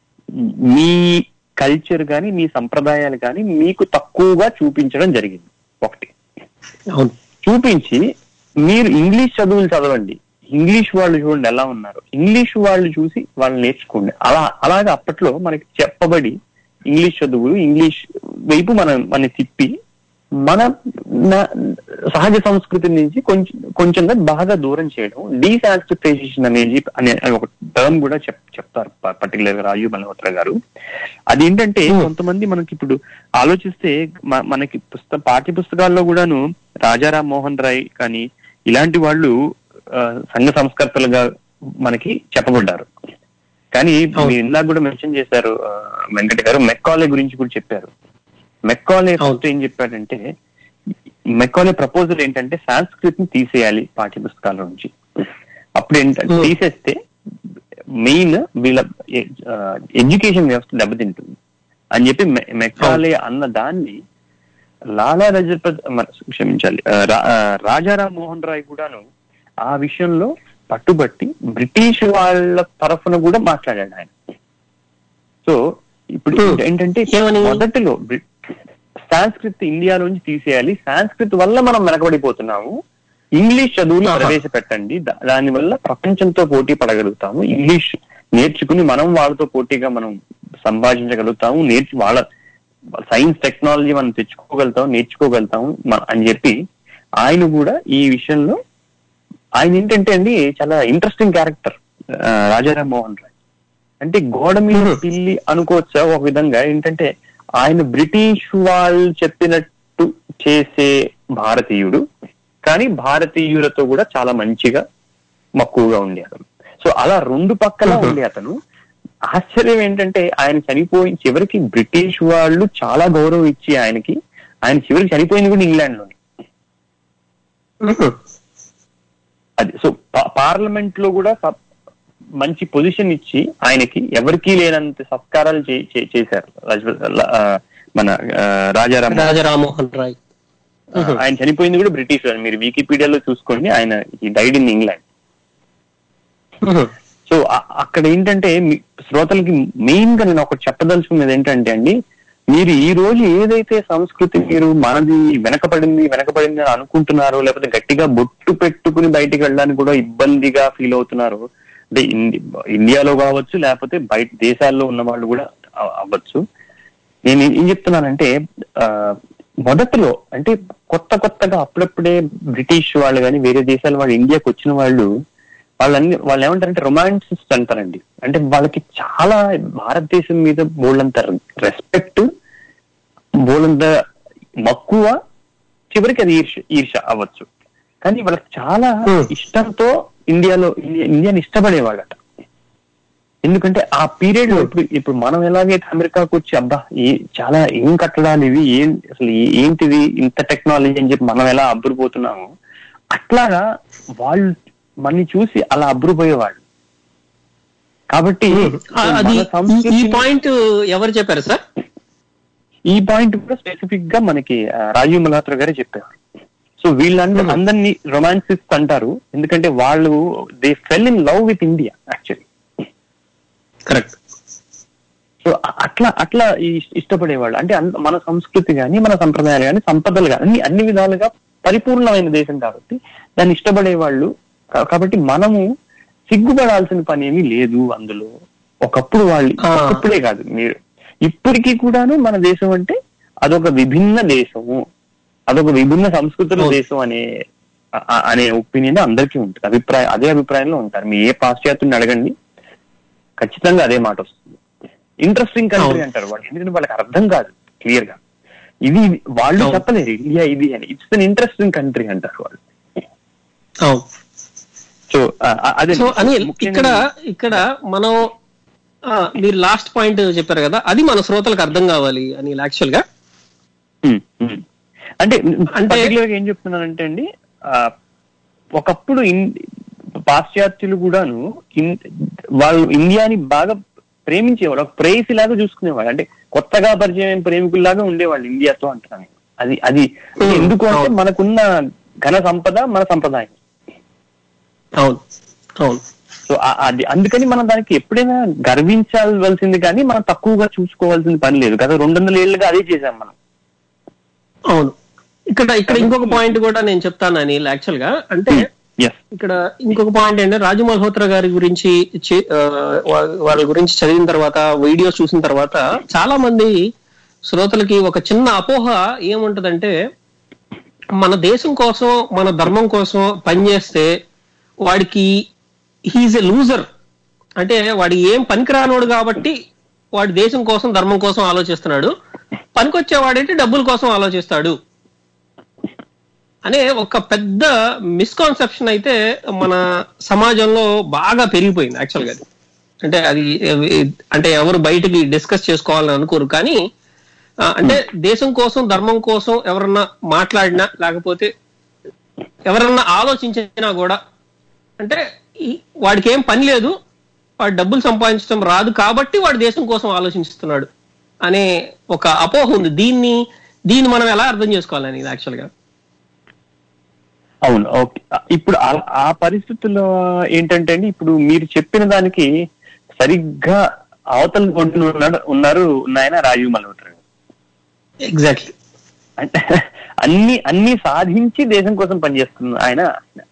మీ కల్చర్ కానీ మీ సంప్రదాయాలు కానీ మీకు తక్కువగా చూపించడం జరిగింది ఒకటి అవును చూపించి మీరు ఇంగ్లీష్ చదువులు చదవండి ఇంగ్లీష్ వాళ్ళు చూడండి ఎలా ఉన్నారు ఇంగ్లీష్ వాళ్ళు చూసి వాళ్ళు నేర్చుకోండి అలా అలాగే అప్పట్లో మనకి చెప్పబడి ఇంగ్లీష్ చదువులు ఇంగ్లీష్ వైపు మనం మన తిప్పి మన న- సహజ సంస్కృతి నుంచి కొంచెం కొంచెంగా బాగా దూరం చేయడం డీసాన్స్టిఫైజేషన్ అనేది అనే ఒక టర్మ్ కూడా చెప్ చెప్తారు పర్టికులర్ గా రాజీవ్ మల్హోత్రా గారు అది ఏంటంటే కొంతమంది మనకి ఇప్పుడు ఆలోచిస్తే మ- మనకి పుస్తక పాఠ్య పుస్తకాల్లో కూడాను రాజారాం మోహన్ రాయ్ కానీ ఇలాంటి వాళ్ళు ఆ, సంఘ సంస్కర్తలుగా మనకి చెప్పబడ్డారు కానీ మీరు ఇందాక కూడా మెన్షన్ చేశారు ఆ, వెంకట గారు మెక్కాలే గురించి కూడా చెప్పారు మెక్కాలే ఫస్ట్ ఏం చెప్పాడంటే మెక్కాలే ప్రపోజల్ ఏంటంటే సాంస్కృతిని తీసేయాలి పాఠ్య పుస్తకాల నుంచి అప్పుడు ఏంటంటే Hmm. తీసేస్తే మెయిన్ వీళ్ళ ఎడ్యుకేషన్ వ్యవస్థ దెబ్బతింటుంది అని చెప్పి మె- మెక్కాలే అన్న దాన్ని లాలా లజపత్ మన- క్షమించాలి ఆ, రా- ఆ, రాజారాం మోహన్ రాయ్ కూడాను ఆ విషయంలో పట్టుబట్టి బ్రిటిష్ వాళ్ళ తరఫున కూడా మాట్లాడాడు ఆయన సో ఇప్పుడు Hmm. ఏంటంటే ఏమని? మొదటిలో బ్రి- సాంస్కృత్ ఇండియాలోంచి తీసేయాలి సాంస్కృత్ వల్ల మనం వెనకబడిపోతున్నాము ఇంగ్లీష్ చదువులు ఆహా. ప్రవేశపెట్టండి దా- దాని వల్ల ప్రపంచంతో పోటీ పడగలుగుతాము ఇంగ్లీష్ నేర్చుకుని మనం వాళ్ళతో పోటీగా మనం సంభాషించగలుగుతాము నేర్చు వాళ్ళ సైన్స్ టెక్నాలజీ మనం తెచ్చుకోగలుగుతాం నేర్చుకోగలుగుతాం మ- అని చెప్పి ఆయన కూడా ఈ విషయంలో ఆయన ఏంటంటే అండి చాలా ఇంట్రెస్టింగ్ క్యారెక్టర్ రాజారాం మోహన్ రాయ్ అంటే గోడ మీద Mhm. పిల్లి అనుకోవచ్చా ఒక విధంగా ఏంటంటే ఆయన బ్రిటిష్ వాళ్ళు చెప్పినట్టు చేసే భారతీయుడు కానీ భారతీయులతో కూడా చాలా మంచిగా మక్కువగా ఉండే అతను సో అలా రెండు పక్కల Mhm. ఉండే అతను ఆశ్చర్యం ఏంటంటే ఆయన చనిపోయి చివరికి బ్రిటిష్ వాళ్ళు చాలా గౌరవం ఇచ్చి ఆయనకి ఆయన చివరికి చనిపోయింది కూడా ఇంగ్లాండ్ లోనే అది సో పార్లమెంట్ లో కూడా సబ్- మంచి పొజిషన్ ఇచ్చి ఆయనకి ఎవరికీ లేనంత సత్కారాలు చే- చే- చేశారు రాజ- ఆ, మన ఆ, రాజారాం రాజా రామ్మోహన్ రాయ్ ఆ, ఆయన చనిపోయింది కూడా బ్రిటిష్ వాళ్ళు మీరు వికీపీడియాలో చూసుకోండి ఆయన ఈ డైడ్ ఇన్ ఇంగ్లాండ్ సో ఆ- అక్కడ ఏంటంటే మీ- శ్రోతలకి మెయిన్ గా నేను ఒకటి చెప్పదలుచుకున్నది ఏంటంటే అండి మీరు ఈ రోజు ఏదైతే సంస్కృతి మీరు మనది వెనకబడింది వెనకబడింది అని అనుకుంటున్నారో లేకపోతే గట్టిగా బొట్టు పెట్టుకుని బయటికి వెళ్ళడానికి కూడా ఇబ్బందిగా ఫీల్ అవుతున్నారు అంటే ఇండి- ఇండియాలో కావచ్చు లేకపోతే బయట దేశాల్లో ఉన్న వాళ్ళు కూడా అ- అవ్వచ్చు నేను ఏం చెప్తున్నానంటే ఆ, మొదట్లో అంటే కొత్త కొత్తగా అప్పుడప్పుడే బ్రిటిష్ వాళ్ళు కానీ వేరే దేశాల వాళ్ళు ఇండియాకి వచ్చిన వాళ్ళు వాళ్ళన్ని వాళ్ళు ఏమంటారంటే రొమాన్సిస్ట్ అంటారండి అంటే వాళ్ళకి చాలా భారతదేశం మీద బోళ్ళంత రెస్పెక్ట్ బోలంత మక్కువ చివరికి అది ఈర్ష ఈర్ష అవ్వచ్చు కానీ వాళ్ళకి చాలా Hmm. ఇష్టంతో ఇండియాలో ఇండియా ఇండియాని ఇష్టపడేవాళ్ళట ఎందుకంటే ఆ పీరియడ్ లో ఇప్పుడు ఇప్పుడు మనం ఎలాగైతే అమెరికాకు వచ్చి అబ్బా ఏ చాలా ఏం కట్టడాలు ఇవి ఏం అసలు ఏ- ఏంటిది ఇంత టెక్నాలజీ అని చెప్పి మనం ఎలా అబ్బురిపోతున్నాము అట్లాగా వాళ్ళు మనని చూసి అలా అబ్బురిపోయేవాళ్ళు కాబట్టి ఆ, అది మన ఈ- ఈ సంస్కృతిని- పాయింట్ ఎవరు చెప్పారు సార్ ఈ పాయింట్ కూడా స్పెసిఫిక్ గా మనకి ఆ, రాజీవ్ మల్హోత్రా గారే చెప్పారు సో వీళ్ళందరూ Mhm. అందరినీ రొమాన్సిస్ట్ అంటారు ఎందుకంటే వాళ్ళు they fell in love with India actually correct so అ- అట్లా అట్లా ఇ- ఇష్టపడేవాళ్ళు అంటే అంత- మన సంస్కృతి కానీ మన సంప్రదాయాలు కానీ సంపదలు కానీ అన్ని అన్ని విధాలుగా పరిపూర్ణమైన దేశం కాబట్టి దాన్ని ఇష్టపడేవాళ్ళు కా- కాబట్టి మనము సిగ్గుపడాల్సిన పని ఏమీ లేదు అందులో ఒకప్పుడు వాళ్ళు ఆ. ఒకప్పుడే కాదు మీరు ఇప్పటికీ కూడాను మన దేశం అంటే అదొక విభిన్న దేశము అదొక విభిన్న సంస్కృతుల అవును. దేశం అనే అ- అ- అనే ఒపీనియన్ అందరికీ ఉంటుంది అభిప్రాయం అదే అభిప్రాయంలో ఉంటారు మీ ఏ పాశ్చాత్యుని అడగండి ఖచ్చితంగా అదే మాట వస్తుంది ఇంట్రెస్టింగ్ కంట్రీ అవును. అంటారు వాళ్ళు ఎందుకంటే వాళ్ళకి అర్థం కాదు క్లియర్ గా ఇది వాళ్ళు అవును. చెప్పలేరు ఇండియా ఇది అని ఇట్స్ అన్ ఇంట్రెస్టింగ్ కంట్రీ అంటారు వాళ్ళు అవును సో అదే సో అనిల్ ముఖ్యంగా ఇక్కడ ఇక్కడ మనం ఆ, మీరు లాస్ట్ పాయింట్ చెప్పారు కదా అది మన శ్రోతలకు అర్థం కావాలి అనిల్ యాక్చువల్ గా ఉమ్, ఉమ్. అంటే అంటే- పర్టికులర్ గా ఏం చెప్తున్నానంటే అండి ఆ, ఒకప్పుడు ఇన్- పాశ్చాత్యులు కూడాను ఇన్- వాళ్ళు ఇండియాని బాగా ప్రేమించేవాళ్ళు ఒక ప్రేయసి లాగా చూసుకునేవాళ్ళు అంటే కొత్తగా పరిచయం ప్రేమికుల్లాగా ఉండేవాళ్ళు ఇండియాతో అంటున్నాను నేను. అది అది ఉమ్, ఎందుకు అంటే అవును. మనకున్న ఘన సంపద మన సంప్రదాయం అవును అవును సో ఆ- అది అందుకని మనం దానికి ఎప్పుడైనా గర్వించాల్సింది కానీ మనం తక్కువగా చూసుకోవాల్సిన పని లేదు గత రెండు వందల ఏళ్ళుగా అదే చేశాం మనం అవును ఇక్కడ ఇక్కడ ఇంకొక పాయింట్ కూడా నేను చెప్తాను అనిల్ యాక్చువల్ గా అంటే ఎస్ ఇక్కడ ఇంకొక పాయింట్ ఏంటంటే రాజు మల్హోత్రా గారి గురించి చే- ఆ, వా- వాళ్ళ గురించి చదివిన తర్వాత వీడియోస్ చూసిన తర్వాత చాలా మంది శ్రోతలకి ఒక చిన్న అపోహ ఏముంటదంటే మన దేశం కోసం మన ధర్మం కోసం పనిచేస్తే వాడికి హీజ్ ఎ లూజర్ అంటే వాడి ఏం పనికిరానోడు కాబట్టి వాడి దేశం కోసం ధర్మం కోసం ఆలోచిస్తున్నాడు పనికొచ్చేవాడేంటి డబ్బుల కోసం ఆలోచిస్తాడు అనే ఒక పెద్ద మిస్కాన్సెప్షన్ అయితే మన సమాజంలో బాగా పెరిగిపోయింది యాక్చువల్గా అది అంటే అది అంటే ఎవరు బయటికి డిస్కస్ చేసుకోవాలని అనుకోరు కానీ ఆ, అంటే దేశం కోసం ధర్మం కోసం ఎవరన్నా మాట్లాడినా లేకపోతే ఎవరన్నా ఆలోచించినా కూడా అంటే ఈ- వాడికి ఏం పని లేదు వాడు డబ్బులు సంపాదించడం రాదు కాబట్టి వాడు దేశం కోసం ఆలోచిస్తున్నాడు అనే ఒక అపోహ ఉంది దీన్ని దీన్ని మనం ఎలా అర్థం చేసుకోవాలని యాక్చువల్ గా అవును ఓకే ఇప్పుడు ఆ- ఆ పరిస్థితుల్లో ఏంటంటే అండి ఇప్పుడు మీరు చెప్పిన దానికి సరిగ్గా అవతల ఒడ్డున ఉన్నాడు ఉన్నారు ఉన్నాయన రాజీవ్ మల్హోత్రా గారు ఎగ్జాక్ట్లీ అంటే అన్ని అన్ని సాధించి దేశం కోసం పనిచేస్తున్న ఆయన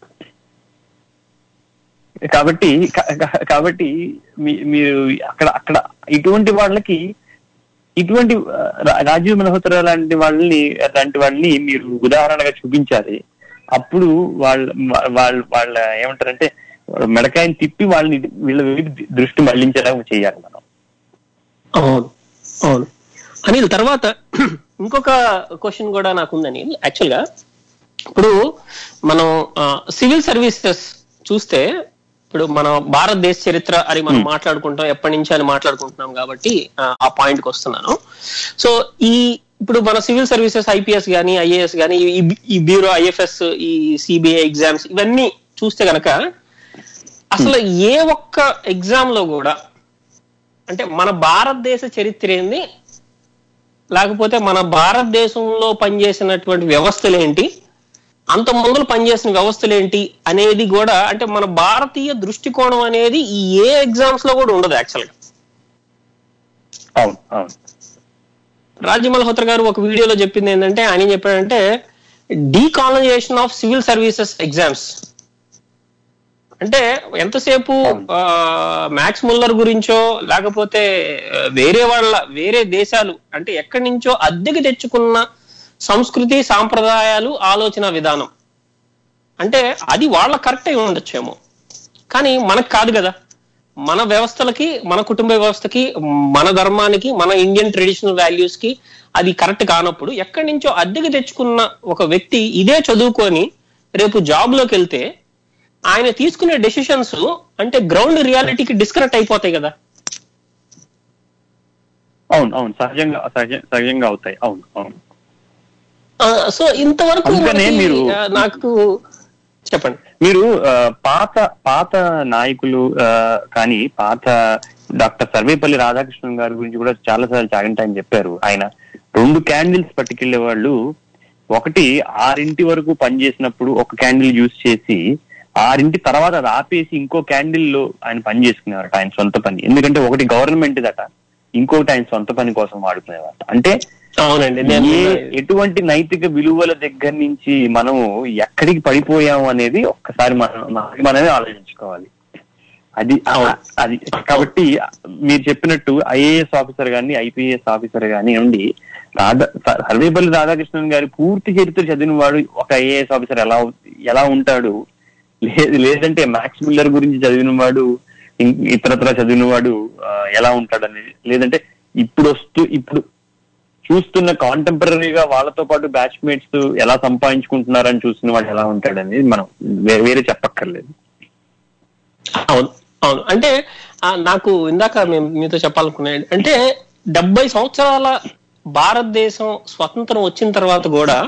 కాబట్టి కా- కా- కాబట్టి మీ- మీరు అక్కడ అక్కడ ఇటువంటి వాళ్ళకి ఇటువంటి ఆ, రా- రాజీవ్ మల్హోత్రా లాంటి వాళ్ళని లాంటి వాళ్ళని మీరు ఉదాహరణగా చూపించాలి అప్పుడు వాళ్ళ వాళ్ళ వాళ్ళ ఏమంటారంటే మెడకాయని తిప్పి వాళ్ళని వీళ్ళ వైపు దృష్టి మళ్లించేలా చేయాలి మనం అవును అవును అనిల్ తర్వాత ఇంకొక క్వశ్చన్ కూడా నాకు ఉంది అనిల్ యాక్చువల్ గా ఇప్పుడు మనం సివిల్ సర్వీసెస్ చూస్తే ఇప్పుడు మన భారతదేశ చరిత్ర అని మనం మాట్లాడుకుంటాం ఎప్పటి నుంచి అని మాట్లాడుకుంటున్నాం కాబట్టి ఆ, ఆ పాయింట్ కి వస్తున్నాను సో ఈ ఇప్పుడు మన సివిల్ సర్వీసెస్ ఐపీఎస్ కానీ ఐఏఎస్ కానీ ఈ బ్యూరో ఐఎఫ్ఎస్ ఈ సిబిఐ ఎగ్జామ్స్ ఇవన్నీ చూస్తే గనక అసలు ఏ ఒక్క ఎగ్జామ్ లో కూడా అంటే మన భారతదేశ చరిత్ర ఏంది లేకపోతే మన భారతదేశంలో పనిచేసినటువంటి వ్యవస్థలు ఏంటి అంత ముందులు పనిచేసిన వ్యవస్థలు ఏంటి అనేది కూడా అంటే మన భారతీయ దృష్టికోణం అనేది ఈ ఏ ఎగ్జామ్స్ లో కూడా ఉండదు యాక్చువల్గా అవును అవును రాజీ మల్హోత్రా గారు ఒక వీడియోలో చెప్పింది ఏంటంటే ఆయన ఏం చెప్పాడంటే decolonisation of civil services exams అంటే ఎంతసేపు ఆ, మ్యాక్స్ ముల్లర్ గురించో లేకపోతే ఆ, వేరే వాళ్ళ వేరే దేశాలు అంటే ఎక్కడి నుంచో అద్దెకి తెచ్చుకున్న సంస్కృతి సాంప్రదాయాలు ఆలోచన విధానం అంటే అది వాళ్ళ కరెక్ట్ అయి ఉండొచ్చేమో కానీ మనకు కాదు కదా మన వ్యవస్థలకి మన కుటుంబ వ్యవస్థకి మన ధర్మానికి మన ఇండియన్ ట్రెడిషనల్ వాల్యూస్ కి అది కరెక్ట్ కానప్పుడు ఎక్కడి నుంచో అద్దెకి తెచ్చుకున్న ఒక వ్యక్తి ఇదే చదువుకొని రేపు జాబ్ లోకి వెళ్తే ఆయన తీసుకునే డెసిషన్స్ అంటే గ్రౌండ్ రియాలిటీకి డిస్కనెక్ట్ అయిపోతాయి కదా అవును అవును సహజంగా సహజ- సహజంగా అవుతాయి అవును అవును సో ఇంతవరకు అందుకనే మనకి, మీరు- ఆ, నాకు చెప్పండి మీరు ఆ, పాత పాత నాయకులు ఆ, కానీ పాత డాక్టర్ సర్వేపల్లి రాధాకృష్ణన్ గారి గురించి కూడా చాలా సార్లు చాగంట ఆయన చెప్పారు ఆయన రెండు క్యాండిల్స్ పట్టుకెళ్లే వాళ్ళు ఒకటి ఆరింటి వరకు పనిచేసినప్పుడు ఒక క్యాండిల్ యూజ్ చేసి ఆరింటి తర్వాత అది ఆపేసి ఇంకో క్యాండిల్ లో ఆయన పని చేసుకునేవారట ఆయన సొంత పని ఎందుకంటే ఒకటి గవర్నమెంట్ దట ఇంకొకటి ఆయన సొంత పని కోసం వాడుకునేవారట అంటే అవునండి నేను ఏ ఎటువంటి నైతిక విలువల దగ్గర నుంచి మనము ఎక్కడికి పడిపోయాము అనేది ఒక్కసారి మనం మనకి మనమే ఆలోచించుకోవాలి అది ఆ- అది కాబట్టి మీరు చెప్పినట్టు ఐఏఎస్ ఆఫీసర్ గాని ఐపీఎస్ ఆఫీసర్ గాని ఉండి రాధా స- సర్వేపల్లి రాధాకృష్ణన్ గారి పూర్తి చరిత్ర చదివిన వాడు ఒక ఐఏఎస్ ఆఫీసర్ ఎలా ఎలా ఉంటాడు లేదు లేదంటే మ్యాక్స్ మిల్లర్ గురించి చదివిన వాడు ఇం- ఇతరత్ర చదివిన వాడు ఆ, ఎలా ఉంటాడు అనేది లేదంటే ఇప్పుడు వస్తూ ఇప్పుడు చూస్తున్న కాంటెంపరీగా వాళ్ళతో పాటు బ్యాచ్ మేట్స్ ఎలా సంపాదించుకుంటున్నారని చూస్తున్న వాడు ఎలా ఉంటాడనేది మనం వే- వేరే చెప్పక్కర్లేదు అవును అవును అంటే ఆ, నాకు ఇందాక మేము మీతో చెప్పాలనుకున్నాను అంటే డెబ్బై సంవత్సరాల భారతదేశం స్వతంత్రం వచ్చిన తర్వాత కూడా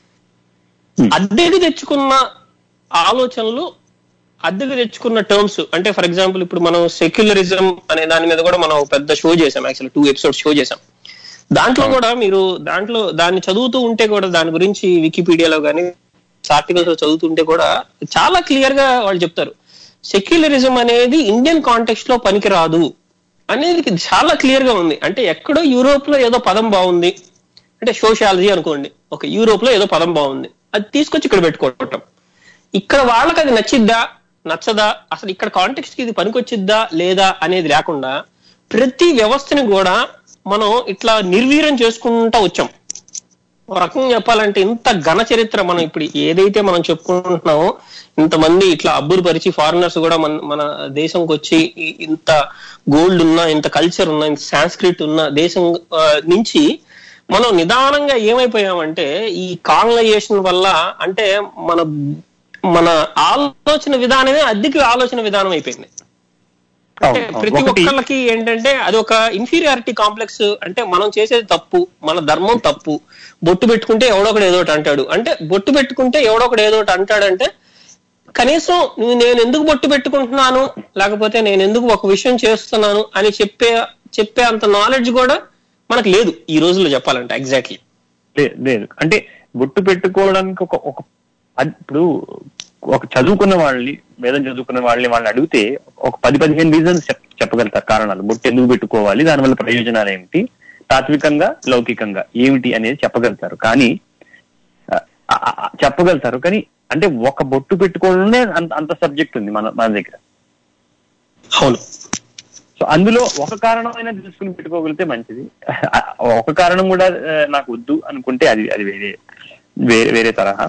అద్దెకి తెచ్చుకున్న ఆలోచనలు అద్దెకి తెచ్చుకున్న టర్మ్స్ అంటే ఫర్ ఎగ్జాంపుల్ ఇప్పుడు మనం సెక్యులరిజం అనే దాని మీద కూడా మనం ఒక పెద్ద షో చేసాం యాక్చువల్లీ టూ ఎపిసోడ్స్ షో చేసాం దాంట్లో కూడా మీరు దాంట్లో దాన్ని చదువుతూ ఉంటే కూడా దాని గురించి వికీపీడియాలో కానీ ఆర్టికల్స్ చదువుతుంటే కూడా చాలా క్లియర్ గా వాళ్ళు చెప్తారు సెక్యులరిజం అనేది ఇండియన్ కాంటెక్స్ట్ లో పనికిరాదు అనేది చాలా క్లియర్ గా ఉంది అంటే ఎక్కడో యూరోప్ లో ఏదో పదం బాగుంది అంటే సోషియాలజీ అనుకోండి ఒక యూరోప్ లో ఏదో పదం బాగుంది అది తీసుకొచ్చి ఇక్కడ పెట్టుకోవటం ఇక్కడ వాళ్ళకి అది నచ్చిద్దా నచ్చదా అసలు ఇక్కడ కాంటెక్స్ట్ కి ఇది పనికొచ్చిద్దా లేదా అనేది లేకుండా ప్రతి వ్యవస్థని కూడా మనం ఇట్లా నిర్వీర్యం చేసుకుంటా వచ్చాం ఒక రకంగా చెప్పాలంటే ఇంత ఘన చరిత్ర మనం ఇప్పుడు ఏదైతే మనం చెప్పుకుంటున్నామో ఇంతమంది ఇట్లా అబ్బురు పరిచి ఫారినర్స్ కూడా మన మన దేశంకి వచ్చి ఈ- ఇంత గోల్డ్ ఉన్న ఇంత కల్చర్ ఉన్న ఇంత సాంస్క్రిట్ ఉన్న దేశం ఆ, నుంచి మనం నిదానంగా ఏమైపోయామంటే ఈ కాలనైజేషన్ వల్ల అంటే మన మన ఆలోచన విధానమే అద్దెకి ఆలోచన విధానం అయిపోయింది అంటే అవును, అవును. ప్రతి ఒకటి ఒక్కళ్ళకి ఏంటంటే అది ఒక ఇన్ఫీరియారిటీ కాంప్లెక్స్ అంటే మనం చేసేది తప్పు మన ధర్మం తప్పు బొట్టు పెట్టుకుంటే ఎవడో ఒకడు ఏదో ఒకటి అంటాడు అంటే బొట్టు పెట్టుకుంటే ఎవడో ఒకడు ఏదో ఒకటి అంటాడంటే కనీసం నువ్వు నేను ఎందుకు బొట్టు పెట్టుకుంటున్నాను లేకపోతే నేను ఎందుకు ఒక విషయం చేస్తున్నాను అని చెప్పే చెప్పే అంత నాలెడ్జ్ కూడా మనకు లేదు ఈ రోజుల్లో చెప్పాలంటే ఎగ్జాక్ట్లీ లే- లేదు అంటే బొట్టు పెట్టుకోవడానికి ఒక ఒక అది ఇప్పుడు ఒక చదువుకున్న వాళ్ళని వేదం చదువుకున్న వాళ్ళని వాళ్ళని అడిగితే ఒక పది పదిహేను రీజన్స్ చెప్పగలుగుతారు కారణాలు బొట్టు ఎందుకు పెట్టుకోవాలి దానివల్ల ప్రయోజనాలు ఏమిటి తాత్వికంగా లౌకికంగా ఏమిటి అనేది చెప్పగలుగుతారు కానీ చెప్పగలుగుతారు కానీ అంటే ఒక బొట్టు పెట్టుకోవడమే అంత అంత సబ్జెక్ట్ ఉంది మన మన దగ్గర అవును సో అందులో ఒక కారణమైనా తీసుకుని పెట్టుకోగలిగితే మంచిది ఒక కారణం కూడా ఆ, నాకు వద్దు అనుకుంటే అది అది వేరే వేరే వేరే తరహా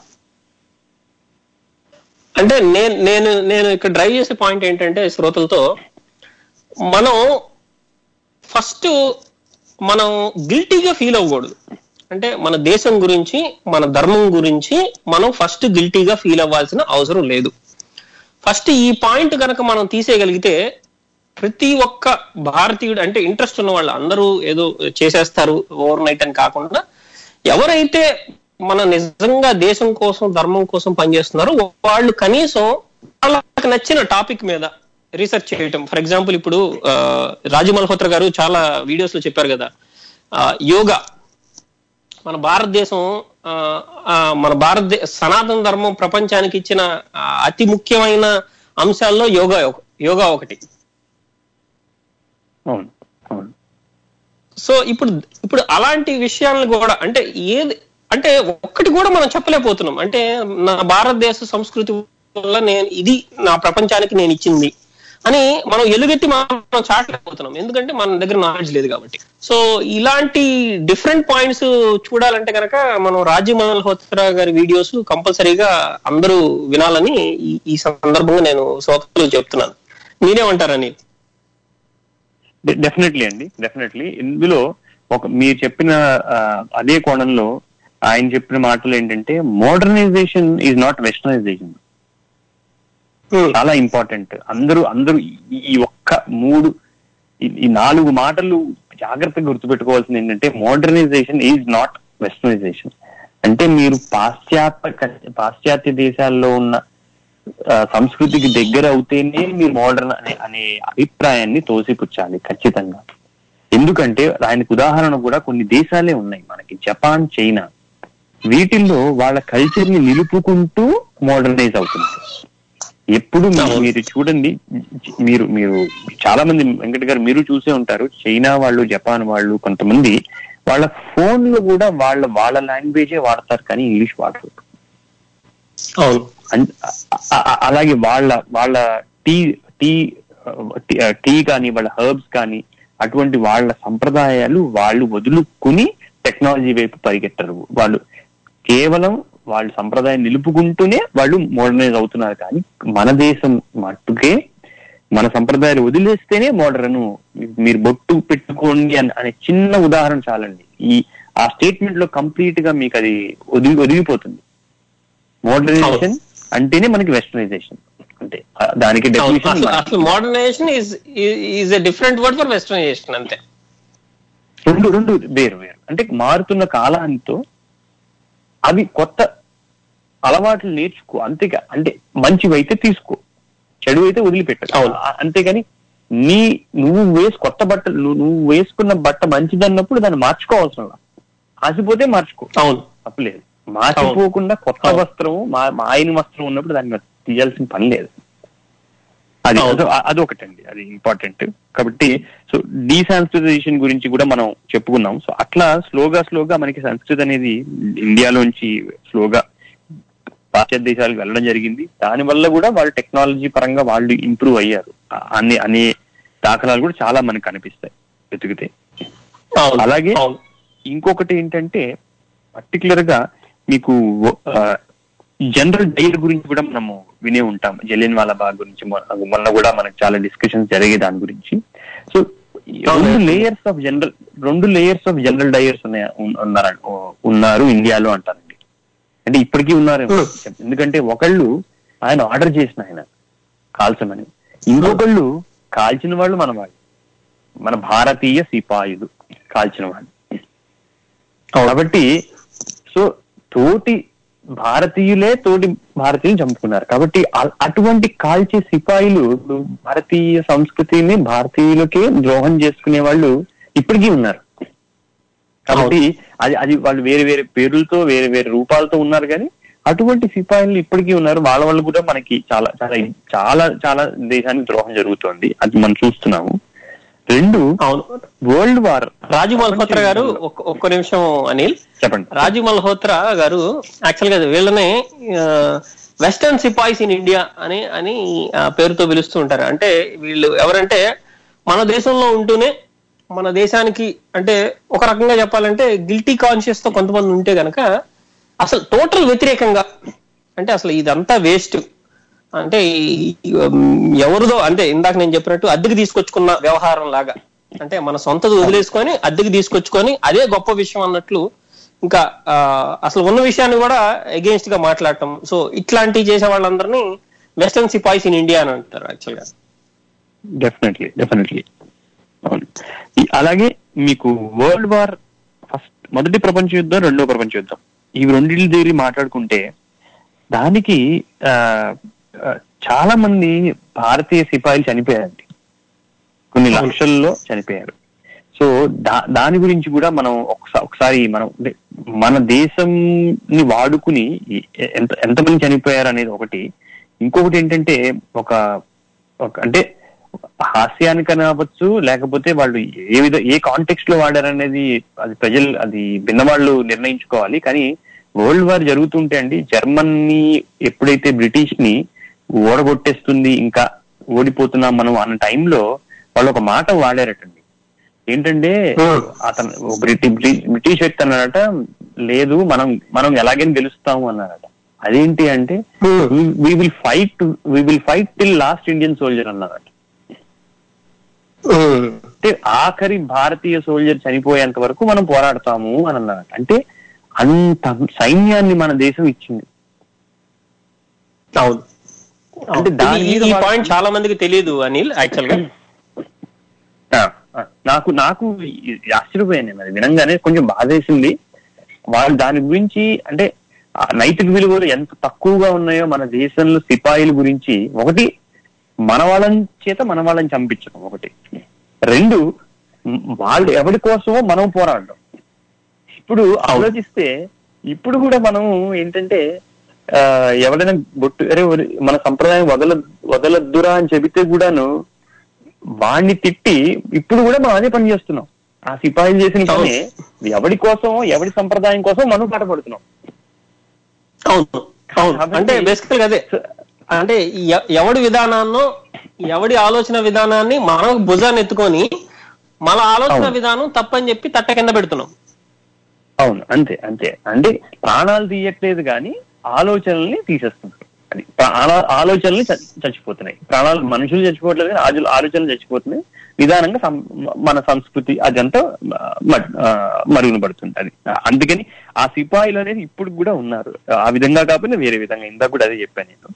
అంటే నేను నేను నేను ఇక్కడ డ్రైవ్ చేసే పాయింట్ ఏంటంటే శ్రోతలతో మనం ఫస్ట్ మనం గిల్టీగా ఫీల్ అవ్వకూడదు అంటే మన దేశం గురించి మన ధర్మం గురించి మనం ఫస్ట్ గిల్టీగా ఫీల్ అవ్వాల్సిన అవసరం లేదు ఫస్ట్ ఈ పాయింట్ కనుక మనం తీసేయగలిగితే ప్రతి ఒక్క భారతీయుడు అంటే ఇంట్రెస్ట్ ఉన్న వాళ్ళు అందరూ ఏదో చేసేస్తారు ఓవర్ నైట్ అని కాకుండా ఎవరైతే మన నిజంగా దేశం కోసం ధర్మం కోసం పనిచేస్తున్నారో వాళ్ళు కనీసం వాళ్ళకి నచ్చిన టాపిక్ మీద రీసెర్చ్ చేయటం ఫర్ ఎగ్జాంపుల్ ఇప్పుడు ఆ, రాజు మల్హోత్రా గారు చాలా వీడియోస్ లో చెప్పారు కదా ఆ, యోగా మన భారతదేశం ఆ, ఆ, మన భారతదేశ సనాతన ధర్మం ప్రపంచానికి ఇచ్చిన ఆ, అతి ముఖ్యమైన అంశాల్లో యోగా ఒక- యోగా ఒకటి అవును అవును సో ఇప్పుడు ఇప్పుడు అలాంటి విషయాలను కూడా అంటే ఏది అంటే ఒక్కటి కూడా మనం చెప్పలేకపోతున్నాం అంటే నా భారతదేశ సంస్కృతి వల్ల నేను ఇది నా ప్రపంచానికి నేను ఇచ్చింది అని మనం ఎలుగెత్తి మనం చాటలేకపోతున్నాం ఎందుకంటే మన దగ్గర నాలెడ్జ్ లేదు కాబట్టి సో ఇలాంటి డిఫరెంట్ పాయింట్స్ చూడాలంటే కనుక మనం రాజీ మల్హోత్రా గారి వీడియోస్ కంపల్సరీగా అందరూ వినాలని ఈ- ఈ సందర్భంగా నేను శ్రోతలు చెప్తున్నాను మీరేమంటారని డెఫినెట్లీ అండి డెఫినెట్లీ ఇందులో ఒక మీరు చెప్పిన ఆ, అదే కోణంలో ఆయన చెప్పిన మాటలు ఏంటంటే మోడర్నైజేషన్ ఈజ్ నాట్ వెస్టర్నైజేషన్ చాలా ఇంపార్టెంట్ అందరూ అందరూ ఈ- ఈ ఒక్క మూడు ఈ- ఈ నాలుగు మాటలు జాగ్రత్తగా గుర్తుపెట్టుకోవాల్సింది ఏంటంటే మోడర్నైజేషన్ ఈజ్ నాట్ వెస్టర్నైజేషన్ అంటే మీరు పాశ్చాత్య పాశ్చాత్య దేశాల్లో ఉన్న ఆ, సంస్కృతికి దగ్గర అవుతేనే మీరు మోడర్న్ అనే అనే అభిప్రాయాన్ని తోసిపుచ్చాలి ఖచ్చితంగా ఎందుకంటే ఆయనకు ఉదాహరణ కూడా కొన్ని దేశాలే ఉన్నాయి మనకి జపాన్ చైనా వీటిల్లో వాళ్ళ కల్చర్ ని నిలుపుకుంటూ మోడర్నైజ్ అవుతుంది ఎప్పుడు మీ- అవును. మీరు చూడండి మీరు మీరు చాలా మంది వెంకట గారు మీరు చూసే ఉంటారు చైనా వాళ్ళు జపాన్ వాళ్ళు కొంతమంది వాళ్ళ ఫోన్ లో కూడా వాళ్ళ వాళ్ళ లాంగ్వేజే వాడతారు కానీ ఇంగ్లీష్ వాడరు అవును అన్- అ- అ- అలాగే వాళ్ళ వాళ్ళ టీ టీ టీ- టీ కానీ వాళ్ళ హర్బ్స్ కానీ అటువంటి వాళ్ళ సంప్రదాయాలు వాళ్ళు వదులుకుని టెక్నాలజీ వైపు పరిగెట్టరు వాళ్ళు కేవలం వాళ్ళ సంప్రదాయం నిలుపుకుంటూనే వాళ్ళు మోడర్నైజ్ అవుతున్నారు కానీ మన దేశం మట్టుకే మన సంప్రదాయాలు వదిలేస్తేనే మోడర్న్ మీరు బొట్టు పెట్టుకోండి అని అనే చిన్న ఉదాహరణ చాలండి ఈ ఆ స్టేట్మెంట్ లో కంప్లీట్ గా మీకు అది ఒదిగి ఒదిగిపోతుంది మోడర్నైజేషన్ అంటేనే మనకి వెస్టర్నైజేషన్ అంటే ఆ, దానికి అవును. డెఫినేషన్ అసలు అసలు modernisation is is a different word for westernisation అంతే రెండు రెండు వేరు వేరు అంటే మారుతున్న కాలాంతో అవి కొత్త అలవాట్లు నేర్చుకో అంతేగా అంటే మంచివైతే తీసుకో చెడు అయితే వదిలిపెట్టు అవును. ఆ- అంతేగాని నీ నువ్వు వేసు కొత్త బట్టలు నువ్వు నువ్వు వేసుకున్న బట్ట మంచిదన్నప్పుడు దాన్ని మార్చుకోవాల్సిన ఆసిపోతే మార్చుకో అవును తప్పులేదు మార్చిపోకుండా కొత్త అవును. వస్త్రం మా మా ఆయన వస్త్రం ఉన్నప్పుడు దాన్ని మరి తీయాల్సిన పని లేదు అది అవును. అదో- అది ఒకటండి అది ఇంపార్టెంట్ కాబట్టి సో డీసాంస్కృతైజేషన్ గురించి కూడా మనం చెప్పుకున్నాం సో అట్లా స్లోగా స్లోగా మనకి సంస్కృతి అనేది ఇండియాలోంచి స్లోగా పాశ్చాత్య దేశాలకు వెళ్ళడం జరిగింది దాని వల్ల కూడా వాళ్ళు టెక్నాలజీ పరంగా వాళ్ళు ఇంప్రూవ్ అయ్యారు ఆ- అనే అనే దాఖలాలు కూడా చాలా మనకు కనిపిస్తాయి వెతికితే అవును అలాగే అవును ఇంకొకటి ఏంటంటే పర్టికులర్ గా మీకు జనరల్ డైర్ గురించి కూడా మనము వినే ఉంటాం జలియన్ వాలా బాగ్ గురించి మొన్న మొన్న కూడా మనకు చాలా డిస్కషన్స్ జరిగే దాని గురించి సో రెండు లేయర్స్ ఆఫ్ జనరల్ రెండు లేయర్స్ ఆఫ్ జనరల్ డైయర్స్ ఉన్నాయి ఉన్- ఉన్నారు ఉన్నారు ఇండియాలో అంటారండి అంటే ఇప్పటికీ ఉన్నారు ఎందుకంటే ఒకళ్ళు ఆయన ఆర్డర్ చేసిన ఆయన కాల్చమని ఇంకొకళ్ళు కాల్చిన వాళ్ళు మన వాళ్ళు మన భారతీయ సిపాయిలు కాల్చిన వాళ్ళు కాబట్టి సో తోటి భారతీయులే తోటి భారతీయులు చంపుకున్నారు కాబట్టి అ- అటువంటి కాల్చే సిపాయిలు భారతీయ సంస్కృతిని భారతీయులకే ద్రోహం చేసుకునే వాళ్ళు ఇప్పటికీ ఉన్నారు కాబట్టి అది అది వాళ్ళు వేరే వేరే పేర్లతో వేరే వేరే రూపాలతో ఉన్నారు కానీ అటువంటి సిపాయిలు ఇప్పటికీ ఉన్నారు వాళ్ళ వల్ల కూడా మనకి చాలా చాలా చాలా చాలా దేశానికి ద్రోహం జరుగుతోంది అది మనం చూస్తున్నాము రెండు అవును వరల్డ్ వార్ రాజు మల్హోత్రా గారు ఒక్క- ఒక్క నిమిషం అనిల్ చెప్పండి రాజు మల్హోత్రా గారు యాక్చువల్ గా వీళ్ళని వెస్టర్న్ సిపాయిస్ ఇన్ ఇండియా అని అని ఆ పేరుతో పిలుస్తూ ఉంటారు అంటే వీళ్ళు ఎవరంటే మన దేశంలో ఉంటూనే మన దేశానికి అంటే ఒక రకంగా చెప్పాలంటే గిల్టీ కాన్షియస్ తో కొంతమంది ఉంటే గనక అసలు టోటల్ వ్యతిరేకంగా అంటే అసలు ఇదంతా వేస్ట్ అంటే ఈ- ఈ, ఉమ్, ఎవరిదో అంటే ఇందాక నేను చెప్పినట్టు అద్దెకి తీసుకొచ్చుకున్న వ్యవహారం లాగా అంటే మన సొంతది వదిలేసుకొని అద్దెకి తీసుకొచ్చుకొని అదే గొప్ప విషయం అన్నట్లు ఇంకా ఆ, అసలు ఉన్న విషయాన్ని కూడా అగేన్స్ట్ గా మాట్లాడటం సో ఇట్లాంటివి చేసే వాళ్ళందరినీ వెస్టర్న్ సిపాయిస్ ఇన్ ఇండియా అని అంటారు యాక్చువల్ గా డెఫినెట్లీ డెఫినెట్లీ అవును ఈ- అలాగే మీకు వరల్డ్ వార్ ఫస్ట్ మొదటి ప్రపంచ యుద్ధం రెండో ప్రపంచ యుద్ధం ఈ రెండింటి దగ్గర మాట్లాడుకుంటే దానికి ఆ, ఆ, చాలా మంది భారతీయ సిపాయిలు చనిపోయారండి కొన్ని లక్షల్లో చనిపోయారు సో దా దాని గురించి కూడా మనం ఒకసారి ఒకసారి మనం అంటే మన దేశంని వాడుకుని ఈ- ఎంత ఎంతమంది చనిపోయారు అనేది ఒకటి ఇంకొకటి ఏంటంటే ఒక ఒక అంటే హాస్యానికని అవ్వచ్చు లేకపోతే వాళ్ళు ఏ విధ ఏ కాంటెక్స్ట్ లో వాడారనేది అది ప్రజలు అది భిన్నవాళ్ళు నిర్ణయించుకోవాలి కానీ వరల్డ్ వార్ జరుగుతుంటే అండి జర్మనీ ఎప్పుడైతే బ్రిటిష్ ని ఓడగొట్టేస్తుంది ఇంకా ఓడిపోతున్నాం మనం అన్న టైంలో వాళ్ళు ఒక మాట వాడారటండి ఏంటంటే Hmm. అతను బ్రిటి- బ్రి- బ్రిటిష్ వ్యక్తి అన్నాడట లేదు మనం మనం ఎలాగైనా గెలుస్తాము అన్నారట అదేంటి అంటే we will fight we will fight till last Indian soldier అన్నారట అంటే ఆఖరి భారతీయ సోల్జర్ చనిపోయేంత వరకు మనం పోరాడతాము అని అన్నారట అంటే అంత సైన్యాన్ని మన దేశం ఇచ్చింది అవును అంటే దాని ఈ- మీద ఈ వాళ్ళు- పాయింట్ చాలా మందికి తెలియదు అనిల్ యాక్చువల్ గా ఆ, ఆ, నాకు నాకు ఈ- ఆశ్చర్యపోయాను నేను అది వినంగానే కొంచెం బాధేసింది వాళ్ళు దాని గురించి అంటే ఆ నైతిక విలువలు ఎంత తక్కువగా ఉన్నాయో మన దేశంలో సిపాయిల గురించి ఒకటి మన వాళ్ళని చేత మన వాళ్ళని చంపించడం ఒకటి రెండు మ్, వాళ్ళు ఎవరి కోసమో మనం పోరాడడం ఇప్పుడు ఆలోచిస్తే ఇప్పుడు కూడా మనం ఏంటంటే ఆ, ఎవరైనా బొట్టు అరే ఒరి- మన సంప్రదాయం వదల వదలద్దురా అని చెబితే కూడాను వాడిని తిట్టి ఇప్పుడు కూడా మనం అదే పని చేస్తున్నాం ఆ సిపాయిలు చేసిన పని ఎవడి కోసం ఎవడి సంప్రదాయం కోసం మనం పాటపడుతున్నాం అవును అవును కాబట్టి- అంటే బేసికల్ గా అదే అంటే ఎ- ఎవడి విధానాన్నో ఎవడి ఆలోచన విధానాన్ని మనం భుజాన్ని ఎత్తుకొని మన ఆలోచన అవును. విధానం తప్పని చెప్పి తట్ట కింద పెడుతున్నాం అవును అంతే అంతే అంటే ప్రాణాలు తీయట్లేదు కానీ ఆలోచనల్ని తీసేస్తున్నారు అది ప్రాణ- ఆలోచనలు చ- చచ్చిపోతున్నాయి ప్రాణాలు మనుషులు చచ్చిపోవట్లేదు కానీ ఆజు- ఆలోచనలు చచ్చిపోతున్నాయి విధానంగా సం- మన సంస్కృతి అదంతా మ- ఆ, మరుగున పడుతుంది అది అందుకని ఆ సిపాయిలు అనేది ఇప్పుడు కూడా ఉన్నారు ఆ విధంగా కాకపోతే వేరే విధంగా ఇందాక కూడా అదే చెప్పాను నేను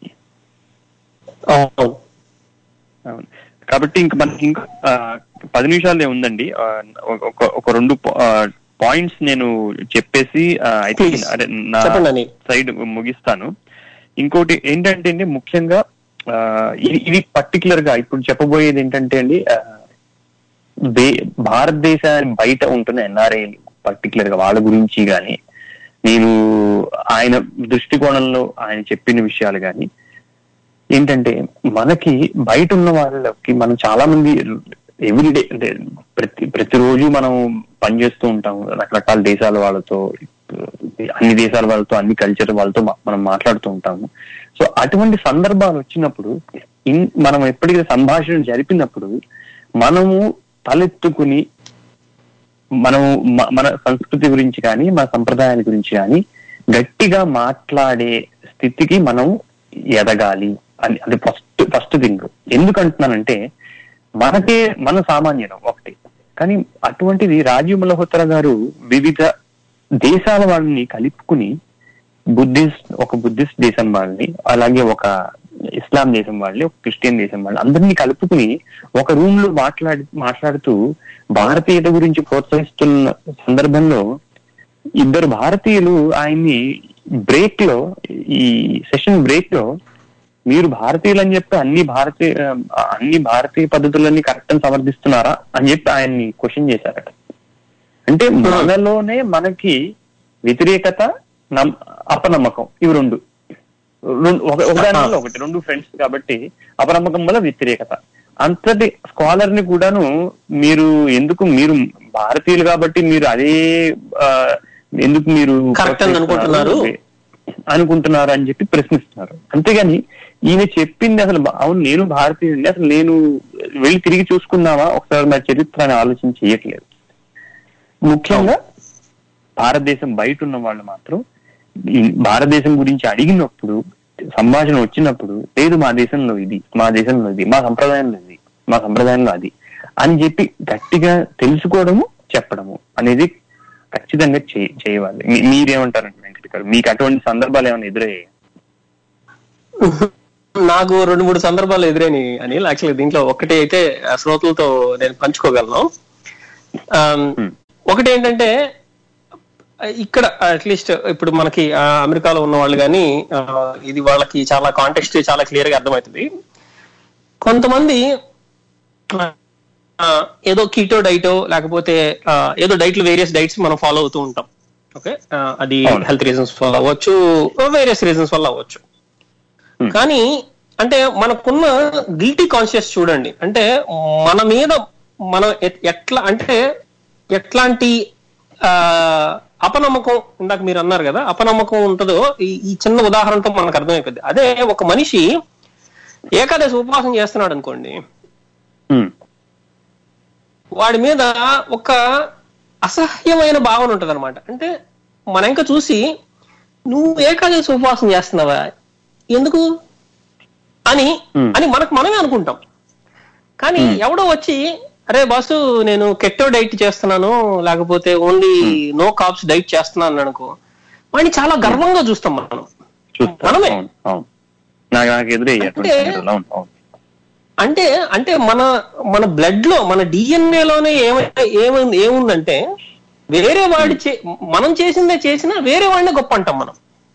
అవును అవును కాబట్టి ఇంక మనకి ఇంకా ఆ, పది నిమిషాలే ఉందండి ఆ, ఒక ఒక రెండు పాయింట్స్ నేను చెప్పేసి ఐ థింక్ Please. అదే నా చెప్పండి అనిల్. సైడ్ ముగిస్తాను ఇంకోటి ఏంటంటే అండి ముఖ్యంగా ఆ, ఇది ఇది పర్టికులర్ గా ఇప్పుడు చెప్పబోయేది ఏంటంటే అండి ఆ, దే- భారతదేశానికి బయట ఉంటున్న ఎన్ఆర్ఐ పర్టికులర్ గా వాళ్ళ గురించి గాని నేను ఆయన దృష్టికోణంలో ఆయన చెప్పిన విషయాలు గాని ఏంటంటే మనకి బయట ఉన్న వాళ్ళకి మనం చాలా మంది ఎవ్రీడే అంటే ప్రతి ప్రతిరోజు మనం పనిచేస్తూ ఉంటాం రకరకాల దేశాల వాళ్ళతో అన్ని దేశాల వాళ్ళతో అన్ని కల్చర్ వాళ్ళతో మా- మనం మాట్లాడుతూ ఉంటాము సో అటువంటి సందర్భాలు వచ్చినప్పుడు ఇన్- మనం ఎప్పటికీ సంభాషణ జరిపినప్పుడు మనము తలెత్తుకుని మనం మ- మన సంస్కృతి గురించి కానీ మన సంప్రదాయాల గురించి కానీ గట్టిగా మాట్లాడే స్థితికి మనం ఎదగాలి అని అది ఫస్ట్ ఫస్ట్ థింగ్ ఎందుకంటున్నానంటే మనకే మన సామాన్యం ఒకటి కానీ అటువంటిది రాజీవ్ మల్హోత్రా గారు వివిధ దేశాల వాళ్ళని కలుపుకుని బుద్ధిస్ట్ ఒక బుద్ధిస్ట్ దేశం వాళ్ళని అలాగే ఒక ఇస్లాం దేశం వాళ్ళని ఒక క్రిస్టియన్ దేశం వాళ్ళని అందరినీ కలుపుకుని ఒక రూమ్ లో మాట్లాడి మాట్లాడుతూ భారతీయత గురించి ప్రోత్సహిస్తున్న సందర్భంలో ఇద్దరు భారతీయులు ఆయన్ని బ్రేక్ లో ఈ సెషన్ బ్రేక్ లో మీరు భారతీయులు అని చెప్పి అన్ని భారతీయ అన్ని భారతీయ పద్ధతులన్నీ కరెక్ట్ అని సమర్థిస్తున్నారా అని చెప్పి ఆయన్ని క్వశ్చన్ చేశారట అంటే మనలోనే మనకి వ్యతిరేకత నమ్ అపనమ్మకం ఇవి రెండు రెండు ఒక ఒకదాని వల్ల ఒకటి రెండు ఫ్రెండ్స్ కాబట్టి అపనమ్మకం వల్ల వ్యతిరేకత అంతటి స్కాలర్ ని కూడాను మీరు ఎందుకు మీరు భారతీయులు కాబట్టి మీరు అదే ఆ, ఎందుకు మీరు Correct అని అనుకుంటున్నారు? అనుకుంటున్నారు అని చెప్పి ప్రశ్నిస్తున్నారు అంతేగాని ఈయన చెప్పింది అసలు బా- అవును నేను భారతీయుడిని అసలు నేను వెళ్ళి తిరిగి చూసుకుందామా ఒకసారి నా చరిత్ర అని ఆలోచన చేయట్లేదు ముఖ్యంగా భారతదేశం బయట ఉన్న వాళ్ళు మాత్రం ఈ భారతదేశం గురించి అడిగినప్పుడు సంభాషణ వచ్చినప్పుడు లేదు మా దేశంలో ఇది మా దేశంలో ఇది మా సంప్రదాయంలో ఇది మా సంప్రదాయంలో అది అని చెప్పి గట్టిగా తెలుసుకోవడము చెప్పడము అనేది ఖచ్చితంగా చే- చేయవాలి మీ- మీరేమంటారంటే వెంకట గారు మీకు అటువంటి సందర్భాలు ఏమైనా ఎదురయ్యాయి నాకు రెండు మూడు సందర్భాలు ఎదురైనాయి అనిల్ యాక్చువల్లీ దీంట్లో ఒకటి అయితే ఆ, శ్రోతలతో నేను పంచుకోగలను ఆమ్, Hmm. ఒకటి ఏంటంటే ఆ, ఇక్కడ అట్లీస్ట్ ఇప్పుడు మనకి ఆ, అమెరికాలో ఉన్న వాళ్ళు కానీ ఇది వాళ్ళకి చాలా కాంటెక్స్ట్ చాలా క్లియర్ గా అర్థమవుతుంది కొంతమంది ఆ, ఏదో కీటో డైటో లేకపోతే ఆ, ఏదో డైట్లు వేరియస్ డైట్స్ మనం ఫాలో అవుతూ ఉంటాం ఓకే అది అవును. హెల్త్ రీజన్స్ వల్ల అవ్వచ్చు వేరియస్ రీజన్స్ వల్ల అవ్వచ్చు Hmm. కానీ అంటే మనకున్న గిల్టీ కాన్షియస్ చూడండి అంటే మన మీద మనం ఎట్- ఎట్లా అంటే ఎట్లాంటి ఆ అపనమ్మకం ఇందాక మీరు అన్నారు కదా అపనమ్మకం ఉంటుందో ఈ ఈ చిన్న ఉదాహరణతో మనకు అర్థమైపోద్ది అదే ఒక మనిషి ఏకాదశి ఉపవాసం చేస్తున్నాడు అనుకోండి ఉమ్, వాడి మీద ఒక అసహ్యమైన భావన ఉంటది అనమాట అంటే మన ఇంకా చూసి నువ్వు ఏకాదశి ఉపవాసం చేస్తున్నావా ఎందుకు అని Hmm. అని మనకు మనమే అనుకుంటాం కానీ ఎవడో వచ్చి అరే బాసు నేను కెట్టో డైట్ చేస్తున్నాను లేకపోతే ఓన్లీ నో కాప్స్ డైట్ చేస్తున్నాను అనుకో వాడిని చాలా గర్వంగా చూస్తాం మనం చూస్తాను మనమే. అవును అవును నాకు నాకు ఎదురయ్యాయి అటువంటి అంటే- సంఘటనలు. అవును అవును అంటే అంటే మన మన బ్లడ్ లో మన డిఎన్ఏ లోనే ఏమైనా ఏమైంది ఏముందంటే వేరే వాడి చే- మనం చేసిందే చేసినా వేరే వాడినే గొప్ప అంటాం మనం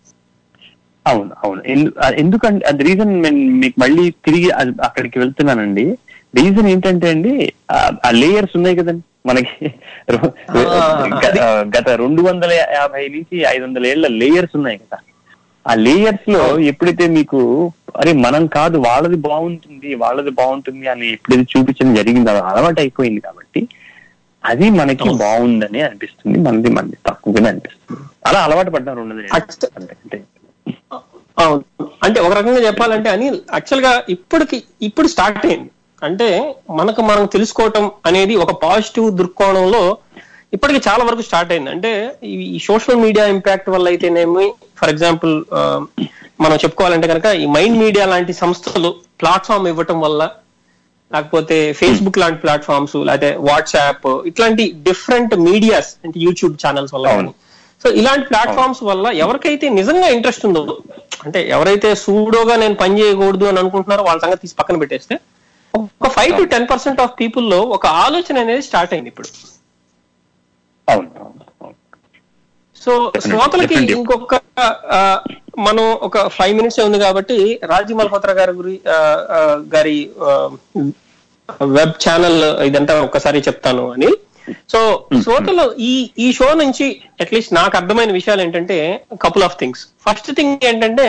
అవును అవును ఎందు- ఆ, ఎందుకంటే అది రీజన్ నేను మీకు మళ్ళీ తిరిగి అది- అక్కడికి వెళ్తున్నానండి రీజన్ ఏంటంటే అండి ఆ- ఆ లేయర్స్ ఉన్నాయి కదండి మనకి రో- ఆ, గ- ఆ, గత రెండు వందల యాభై నుంచి ఐదు వందల ఏళ్ల లేయర్స్ ఉన్నాయి కదా ఆ లేయర్స్ లో ఎప్పుడైతే మీకు అరే మనం కాదు వాళ్ళది బాగుంటుంది వాళ్ళది బాగుంటుంది అని ఎప్పుడైతే చూపించడం జరిగిందో అది అలవాటు అయిపోయింది కాబట్టి అది మనకి బాగుందని అనిపిస్తుంది మనది మనది తక్కువగానే అనిపిస్తుంది అలా అలవాటు పడ్డాం రెండు వందల ఏళ్ళ అచ్చ- అంటే అంటే అవును అంటే ఒక రకంగా చెప్పాలంటే అని యాక్చువల్ గా ఇప్పటికి ఇప్పుడు స్టార్ట్ అయింది అంటే మనకు మనం తెలుసుకోవటం అనేది ఒక పాజిటివ్ దృక్కోణంలో ఇప్పటికి చాలా వరకు స్టార్ట్ అయింది అంటే ఈ- ఈ సోషల్ మీడియా ఇంపాక్ట్ వల్ల అయితేనేమి ఫర్ ఎగ్జాంపుల్ మనం చెప్పుకోవాలంటే కనుక ఈ మైండ్ మీడియా లాంటి సంస్థలు ప్లాట్ఫామ్ ఇవ్వటం వల్ల లేకపోతే ఫేస్బుక్ లాంటి ప్లాట్ఫామ్స్ లేకపోతే వాట్సాప్ ఇట్లాంటి డిఫరెంట్ మీడియాస్ అంటే యూట్యూబ్ ఛానల్స్ వల్ల అవును. సో ఇలాంటి ప్లాట్ఫామ్స్ వల్ల ఎవరికైతే నిజంగా ఇంట్రెస్ట్ ఉందో అంటే ఎవరైతే సూడోగా నేను పని చేయకూడదు అని అనుకుంటున్నారో వాళ్ళ సంగతి తీసి పక్కన పెట్టేస్తే ఒక five to ten percent of people లో ఒక ఆలోచన అనేది స్టార్ట్ అయింది ఇప్పుడు అవును అవును అవును. సో Definitely, శ్రోతలకి definitely. ఇంకొక ఆ, మనం ఒక ఫైవ్ మినిట్స్ ఉంది కాబట్టి రాజీ మల్హోత్రా గారి గురి ఆ, ఆ, గారి వెబ్ ఛానల్ ఇదంతా ఒక్కసారి చెప్తాను అని సో శ్రోతలు ఈ ఈ షో నుంచి అట్లీస్ట్ నాకు అర్థమైన విషయాలు ఏంటంటే couple of things first thing ఏంటంటే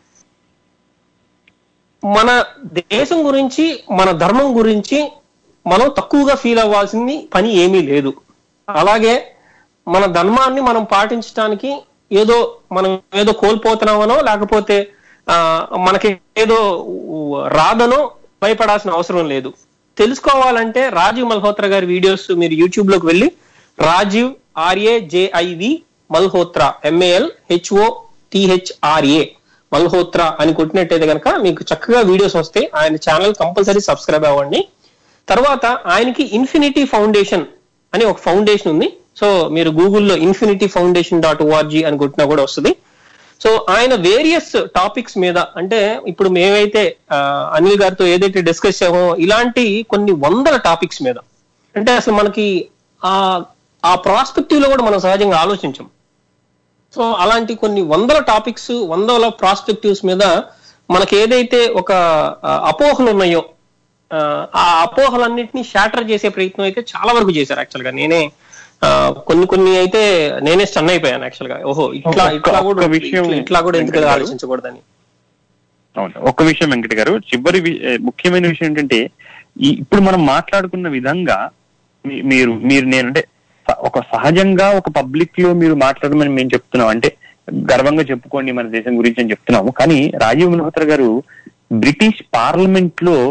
మన దేశం గురించి మన ధర్మం గురించి మనం తక్కువగా ఫీల్ అవ్వాల్సింది పని ఏమీ లేదు అలాగే మన ధర్మాన్ని మనం పాటించడానికి ఏదో మనం ఏదో కోల్పోతున్నామనో లేకపోతే ఆ, మనకి ఏదో రాదనో భయపడాల్సిన అవసరం లేదు తెలుసుకోవాలంటే రాజీవ్ మల్హోత్రా గారి వీడియోస్ మీరు యూట్యూబ్ లోకి వెళ్ళి Rajiv R A J I V Malhotra M A L H O T H R A Malhotra అని కొట్టినట్టయితే కనుక మీకు చక్కగా వీడియోస్ వస్తాయి ఆయన ఛానల్ కంపల్సరీ సబ్స్క్రైబ్ అవ్వండి తర్వాత ఆయనకి ఇన్ఫినిటీ ఫౌండేషన్ అని ఒక ఫౌండేషన్ ఉంది సో మీరు గూగుల్లో ఇన్ఫినిటీ ఫౌండేషన్ డాట్ ఓఆర్జీ అని కొట్టినా కూడా వస్తుంది సో ఆయన వేరియస్ టాపిక్స్ మీద అంటే ఇప్పుడు మేమైతే ఆ, అనిల్ గారితో ఏదైతే డిస్కస్ చేసామో ఇలాంటి కొన్ని వందల టాపిక్స్ మీద అంటే అసలు మనకి ఆ ఆ ప్రాస్పెక్టివ్ లో కూడా మనం సహజంగా ఆలోచించం సో అలాంటి కొన్ని వందల టాపిక్స్ వందల ప్రాస్పెక్టివ్స్ మీద మనకి ఏదైతే ఒక ఆ, అపోహలు ఉన్నాయో ఆ, ఆ అపోహలన్నింటినీ షాటర్ చేసే ప్రయత్నం అయితే చాలా వరకు చేశారు యాక్చువల్ గా నేనే ఆ, కొన్ని కొన్ని అయితే నేనే స్టన్ అయిపోయాను యాక్చువల్ గా ఓహో ఇట్లా ఒక్క- ఇట్లా కూడా ఒక్క విషయం ఇట్లా- ఇట్లా కూడా ఎందుకు వెంకట్ గారు. ఆలోచించకూడదని అవును ఒక్క విషయం వెంకట గారు చివరి వి- ఏ, ముఖ్యమైన విషయం ఏంటంటే ఈ ఇప్పుడు మనం మాట్లాడుకున్న విధంగా మీ- మీరు మీరు నేను అంటే స- ఒక సహజంగా ఒక పబ్లిక్ లో మీరు మాట్లాడమని మేము చెప్తున్నాం అంటే గర్వంగా చెప్పుకోండి మన దేశం గురించి అని చెప్తున్నాము కానీ రాజీవ్ మల్హోత్రా గారు బ్రిటిష్ పార్లమెంట్ లో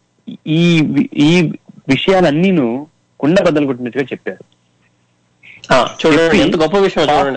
ఈ వి- ఈ విషయాలన్నీను కుండ బద్దలు కొట్టినట్టుగా చెప్పారు ఆ, చూడండి చెప్పి- ఎంత గొప్ప విషయం చూడండి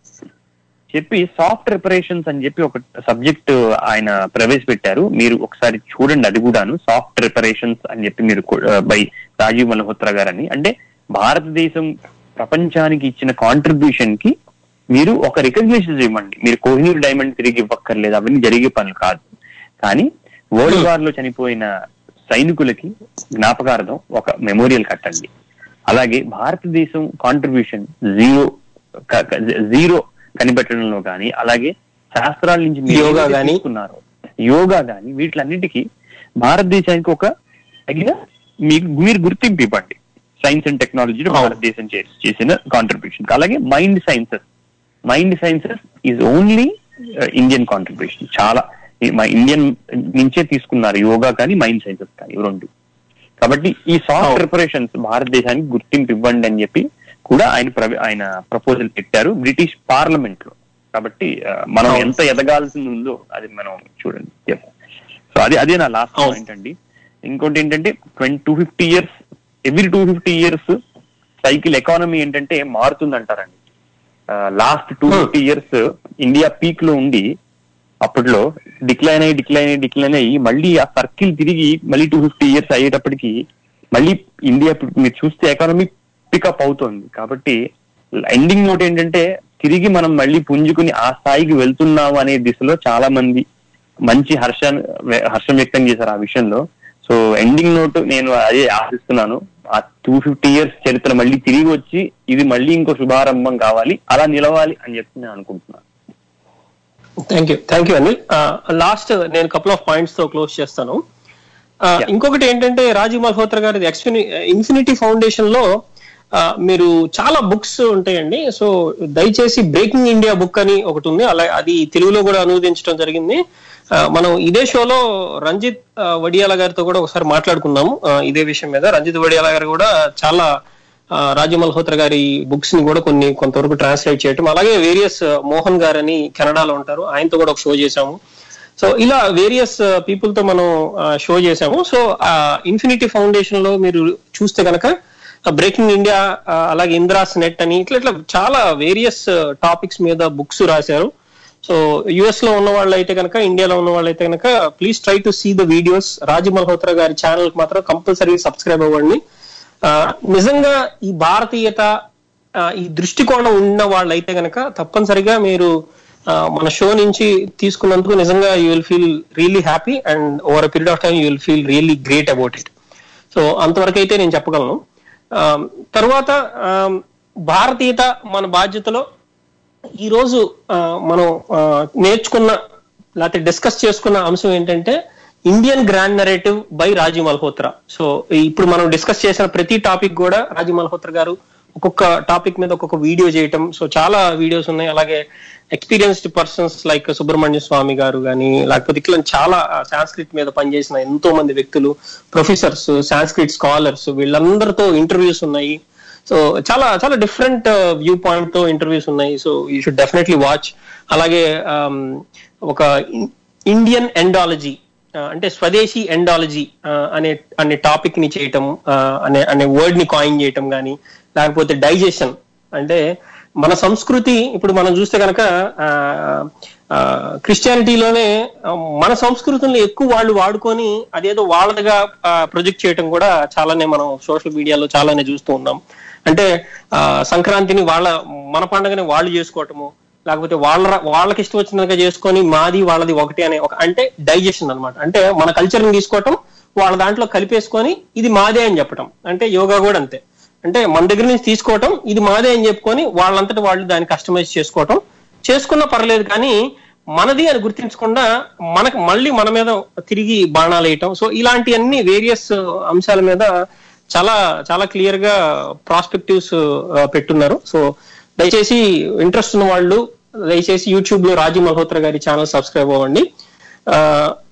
చెప్పి సాఫ్ట్ రిపరేషన్స్ అని చెప్పి ఒక సబ్జెక్ట్ ఆయన ప్రవేశపెట్టారు మీరు ఒకసారి చూడండి అది కూడాను సాఫ్ట్ రిపరేషన్స్ అని చెప్పి మీరు బై రాజీవ్ మల్హోత్రా గారని అంటే భారతదేశం ప్రపంచానికి ఇచ్చిన కాంట్రిబ్యూషన్ కి మీరు ఒక రికగ్నిషన్ ఇవ్వండి మీరు కోహినూర్ డైమండ్ తిరిగి ఇవ్వక్కర్లేదు అవన్నీ జరిగే పనులు కాదు కానీ వరల్డ్ వార్ లో చనిపోయిన సైనికులకి జ్ఞాపకార్థం ఒక మెమోరియల్ కట్టండి అలాగే భారతదేశం కాంట్రిబ్యూషన్ జీరో క- క- జీరో కనిపెట్టడంలో కానీ అలాగే శాస్త్రాల నుంచి మీరు యోగా ఏదైతే గాని? తీసుకున్నారో యోగా కానీ వీటిలన్నిటికీ భారతదేశానికి ఒక తగిన మీకు మీరు గుర్తింపు ఇవ్వండి సైన్స్ అండ్ టెక్నాలజీలో అవును. భారతదేశం చే- చేసిన కాంట్రిబ్యూషన్ అలాగే mind sciences mind sciences is only Indian contribution చాలా ఈ మా ఇండియన్ నుంచే తీసుకున్నారు యోగా కానీ మైండ్ సైన్సెస్ కానీ ఇవి రెండు కాబట్టి ఈ సాఫ్ట్ అవును. ప్రిపరేషన్స్ భారతదేశానికి గుర్తింపు ఇవ్వండి అని చెప్పి కూడా ఆయన ప్రవ- ఆయన ప్రపోజల్ పెట్టారు బ్రిటిష్ పార్లమెంట్ లో కాబట్టి ఆ, మనం అవును. ఎంత ఎదగాల్సి ఉందో అది మనం చూడండి సో అది అదే నా లాస్ట్ అవును. పాయింట్ అండి ఇంకోటి ఏంటంటే twenty two fifty years every two fifty years cycle economy ఏంటంటే మారుతుంది అంటారండి last two Hmm. Fifty years India peak లో ఉండి అప్పట్లో డిక్లైన్ అయ్యి డిక్లైన్ అయ్యి డిక్లైన్ అయ్యి మళ్ళీ ఆ సర్కిల్ తిరిగి మళ్ళీ టూ ఫిఫ్టీ ఇయర్స్ అయ్యేటప్పటికి మళ్ళీ ఇండియా ఇప్పుడు మీరు చూస్తే ఎకానమీ పికప్ అవుతోంది కాబట్టి ఎండింగ్ నోట్ ఏంటంటే తిరిగి మనం మళ్ళీ పుంజుకుని ఆ స్థాయికి వెళ్తున్నాము అనే దిశలో చాలా మంది మంచి హర్షం హర్షం వ్యక్తం చేశారు ఆ విషయంలో సో ఎండింగ్ నోట్ నేను అదే ఆశిస్తున్నాను ఆ టూ ఫిఫ్టీ ఇయర్స్ చరిత్ర మళ్ళీ తిరిగి వచ్చి ఇది మళ్ళీ ఇంకో శుభారంభం కావాలి అలా నిలవాలి అని చెప్పి నేను అనుకుంటున్నాను thank you thank you Anil last నేను కపుల్ ఆఫ్ పాయింట్స్ తో క్లోజ్ చేస్తాను ఆ, Yeah. ఇంకొకటి ఏంటంటే రాజీవ్ మల్హోత్రా గారి ఎక్స్ఫిని ఇన్ఫినిటీ ఫౌండేషన్ లో ఆ, మీరు చాలా బుక్స్ ఉంటాయండి సో దయచేసి బ్రేకింగ్ ఇండియా బుక్ అని ఒకటి ఉంది అలా అది తెలుగులో కూడా అనువదించడం జరిగింది ఆ, మనం ఇదే షోలో రంజిత్ ఆ, వడియాల గారితో కూడా ఒకసారి మాట్లాడుకున్నాము ఆ, ఇదే విషయం మీద రంజిత్ వడియాల గారు కూడా చాలా ఆ, రాజు మల్హోత్రా గారి బుక్స్ ని కూడా కొన్ని కొంతవరకు ట్రాన్స్లేట్ చేయటం అలాగే వేరియస్ మోహన్ గారు అని కెనడాలో ఉంటారు ఆయనతో కూడా ఒక షో చేశాము సో ఇలా వేరియస్ పీపుల్ తో మనం షో చేశాము సో ఇన్ఫినిటీ ఫౌండేషన్ లో మీరు చూస్తే కనుక బ్రేకింగ్ ఇండియా అలాగే ఇంద్రాస్ నెట్ అని ఇట్లా ఇట్లా చాలా వేరియస్ టాపిక్స్ మీద బుక్స్ రాశారు సో యుఎస్ లో ఉన్న వాళ్ళు అయితే కనుక ఇండియాలో ఉన్న వాళ్ళు అయితే కనుక please try to see the videos Raju Malhotra గారి ఛానల్ మాత్రం కంపల్సరీ సబ్స్క్రైబ్ అవ్వండి ఆ, నిజంగా ఈ భారతీయత ఆ, ఈ దృష్టికోణం ఉన్న వాళ్ళైతే గనక తప్పనిసరిగా మీరు ఆ, మన షో నుంచి తీసుకున్నందుకు నిజంగా you will feel really happy and over a period of time you will feel really great about it so అంతవరకు అయితే నేను చెప్పగలను ఆ, తర్వాత ఆ, భారతీయత మన బాధ్యతలో ఈ రోజు ఆ, మనం ఆ, నేర్చుకున్న లేకపోతే డిస్కస్ చేసుకున్న అంశం ఏంటంటే Indian grand narrative by Raji Malhotra so ఇప్పుడు మనం డిస్కస్ చేసిన ప్రతి టాపిక్ కూడా రాజీ మల్హోత్రా గారు ఒక్కొక్క టాపిక్ మీద ఒక్కొక్క వీడియో చేయటం సో చాలా వీడియోస్ ఉన్నాయి అలాగే experienced persons like Subrahmanya Swamy గారు కానీ లేకపోతే ఇట్లా చాలా సాంస్క్రిట్ మీద పనిచేసిన ఎంతో మంది వ్యక్తులు ప్రొఫెసర్స్ సాంస్క్రిట్ స్కాలర్స్ వీళ్ళందరితో ఇంటర్వ్యూస్ ఉన్నాయి సో చాలా చాలా డిఫరెంట్ వ్యూ పాయింట్ తో ఇంటర్వ్యూస్ ఉన్నాయి so you should definitely watch అలాగే um, ఒక ఇండియన్ ఎండాలజీ అంటే స్వదేశీ ఎండాలజీ అనే అనే టాపిక్ ని చేయటం ఆ, అనే అనే వర్డ్ ని కాయిన్ చేయటం కానీ లేకపోతే డైజెషన్ అంటే మన సంస్కృతి ఇప్పుడు మనం చూస్తే కనుక క్రిస్టియానిటీలోనే ఆ, మన సంస్కృతులను ఎక్కువ వాళ్ళు వాడుకొని అదేదో వాళ్ళదిగా ప్రొజెక్ట్ చేయటం కూడా చాలానే మనం సోషల్ మీడియాలో చాలానే చూస్తూ ఉన్నాం అంటే ఆ, సంక్రాంతిని వాళ్ళ మన పండుగని వాళ్ళు చేసుకోవటము లేకపోతే వాళ్ళ వాళ్ళకి ఇష్టం వచ్చినట్టుగా చేసుకొని మాది వాళ్ళది ఒకటి అనే ఒక అంటే డైజెషన్ అన్నమాట అంటే మన కల్చర్ ని తీసుకోవటం వాళ్ళ దాంట్లో కలిపేసుకొని ఇది మాదే అని చెప్పటం అంటే యోగా కూడా అంతే అంటే మన దగ్గర నుంచి తీసుకోవటం ఇది మాదే అని చెప్పుకొని వాళ్ళంతటి వాళ్ళు దాన్ని కస్టమైజ్ చేసుకోవటం చేసుకున్నా పర్లేదు కానీ మనది అని గుర్తించకుండా మనకు మళ్ళీ మన మీద తిరిగి బాణాలు వేయటం సో ఇలాంటివన్నీ వేరియస్ అంశాల మీద చాలా చాలా క్లియర్ గా ప్రాస్పెక్టివ్స్ పెట్టున్నారు సో దయచేసి ఇంట్రెస్ట్ ఉన్న వాళ్ళు దయచేసి యూట్యూబ్ లో రాజీ మల్హోత్రా గారి ఛానల్ సబ్స్క్రైబ్ అవ్వండి ఆ,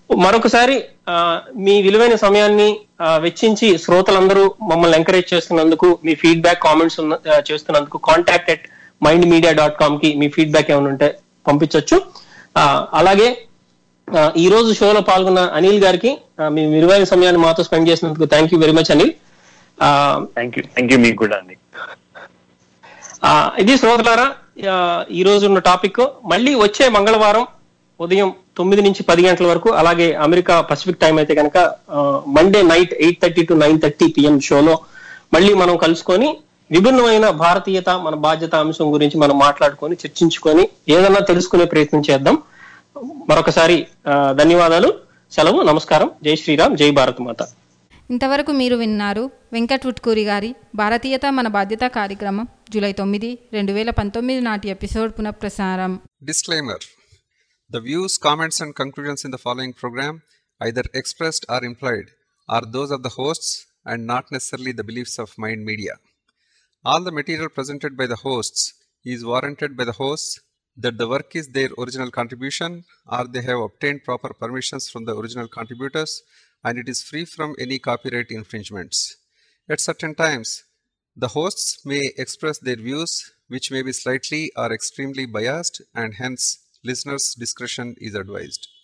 మరొకసారి ఆ, మీ విలువైన సమయాన్ని ఆ, వెచ్చించి శ్రోతలందరూ మమ్మల్ని ఎంకరేజ్ చేస్తున్నందుకు మీ ఫీడ్బ్యాక్ కామెంట్స్ ఉన్న ఆ, చేస్తున్నందుకు contact at Mind Media dot com కి మీ ఫీడ్బ్యాక్ ఏమైనా ఉంటే పంపించవచ్చు అలాగే ఆ, ఈ రోజు షోలో పాల్గొన్న అనిల్ గారికి ఆ, మీ విలువైన సమయాన్ని మాతో స్పెండ్ చేసినందుకు thank you very much Anil ఆ, థ్యాంక్ యూ థ్యాంక్ యూ మీకు కూడా అండి ఆ, ఇది శ్రోతలారా ఆ, ఈ రోజు ఉన్న టాపిక్ మళ్ళీ వచ్చే మంగళవారం ఉదయం తొమ్మిది నుంచి పది గంటల వరకు అలాగే అమెరికా పసిఫిక్ టైం అయితే కనుక Monday night eight thirty to nine thirty PM షోలో మళ్ళీ మనం కలుసుకొని విభిన్నమైన భారతీయత మన బాధ్యత అంశం గురించి మనం మాట్లాడుకొని చర్చించుకొని ఏదన్నా తెలుసుకునే ప్రయత్నం చేద్దాం మరొకసారి ఆ, ధన్యవాదాలు సెలవు నమస్కారం జై శ్రీరామ్ జై భారత్ మాత ఇంతవరకు మీరు విన్నారు వెంకట్ వుట్కూరి గారి భారతీయత మన బాధ్యత కార్యక్రమం జూలై తొమ్మిది రెండు వేల పంతొమ్మిది నాటి ఎపిసోడ్ పునఃప్రసారం Disclaimer The views, comments, and conclusions in the following program, either expressed or implied, are those of the hosts and not necessarily the beliefs of Mind Media. All the material presented by the hosts is warranted by the hosts that the work is their original contribution or they have obtained proper permissions from the original contributors and it is free from any copyright infringements. At certain times, the hosts may express their views, which may be slightly or extremely biased, and hence listeners' discretion is advised.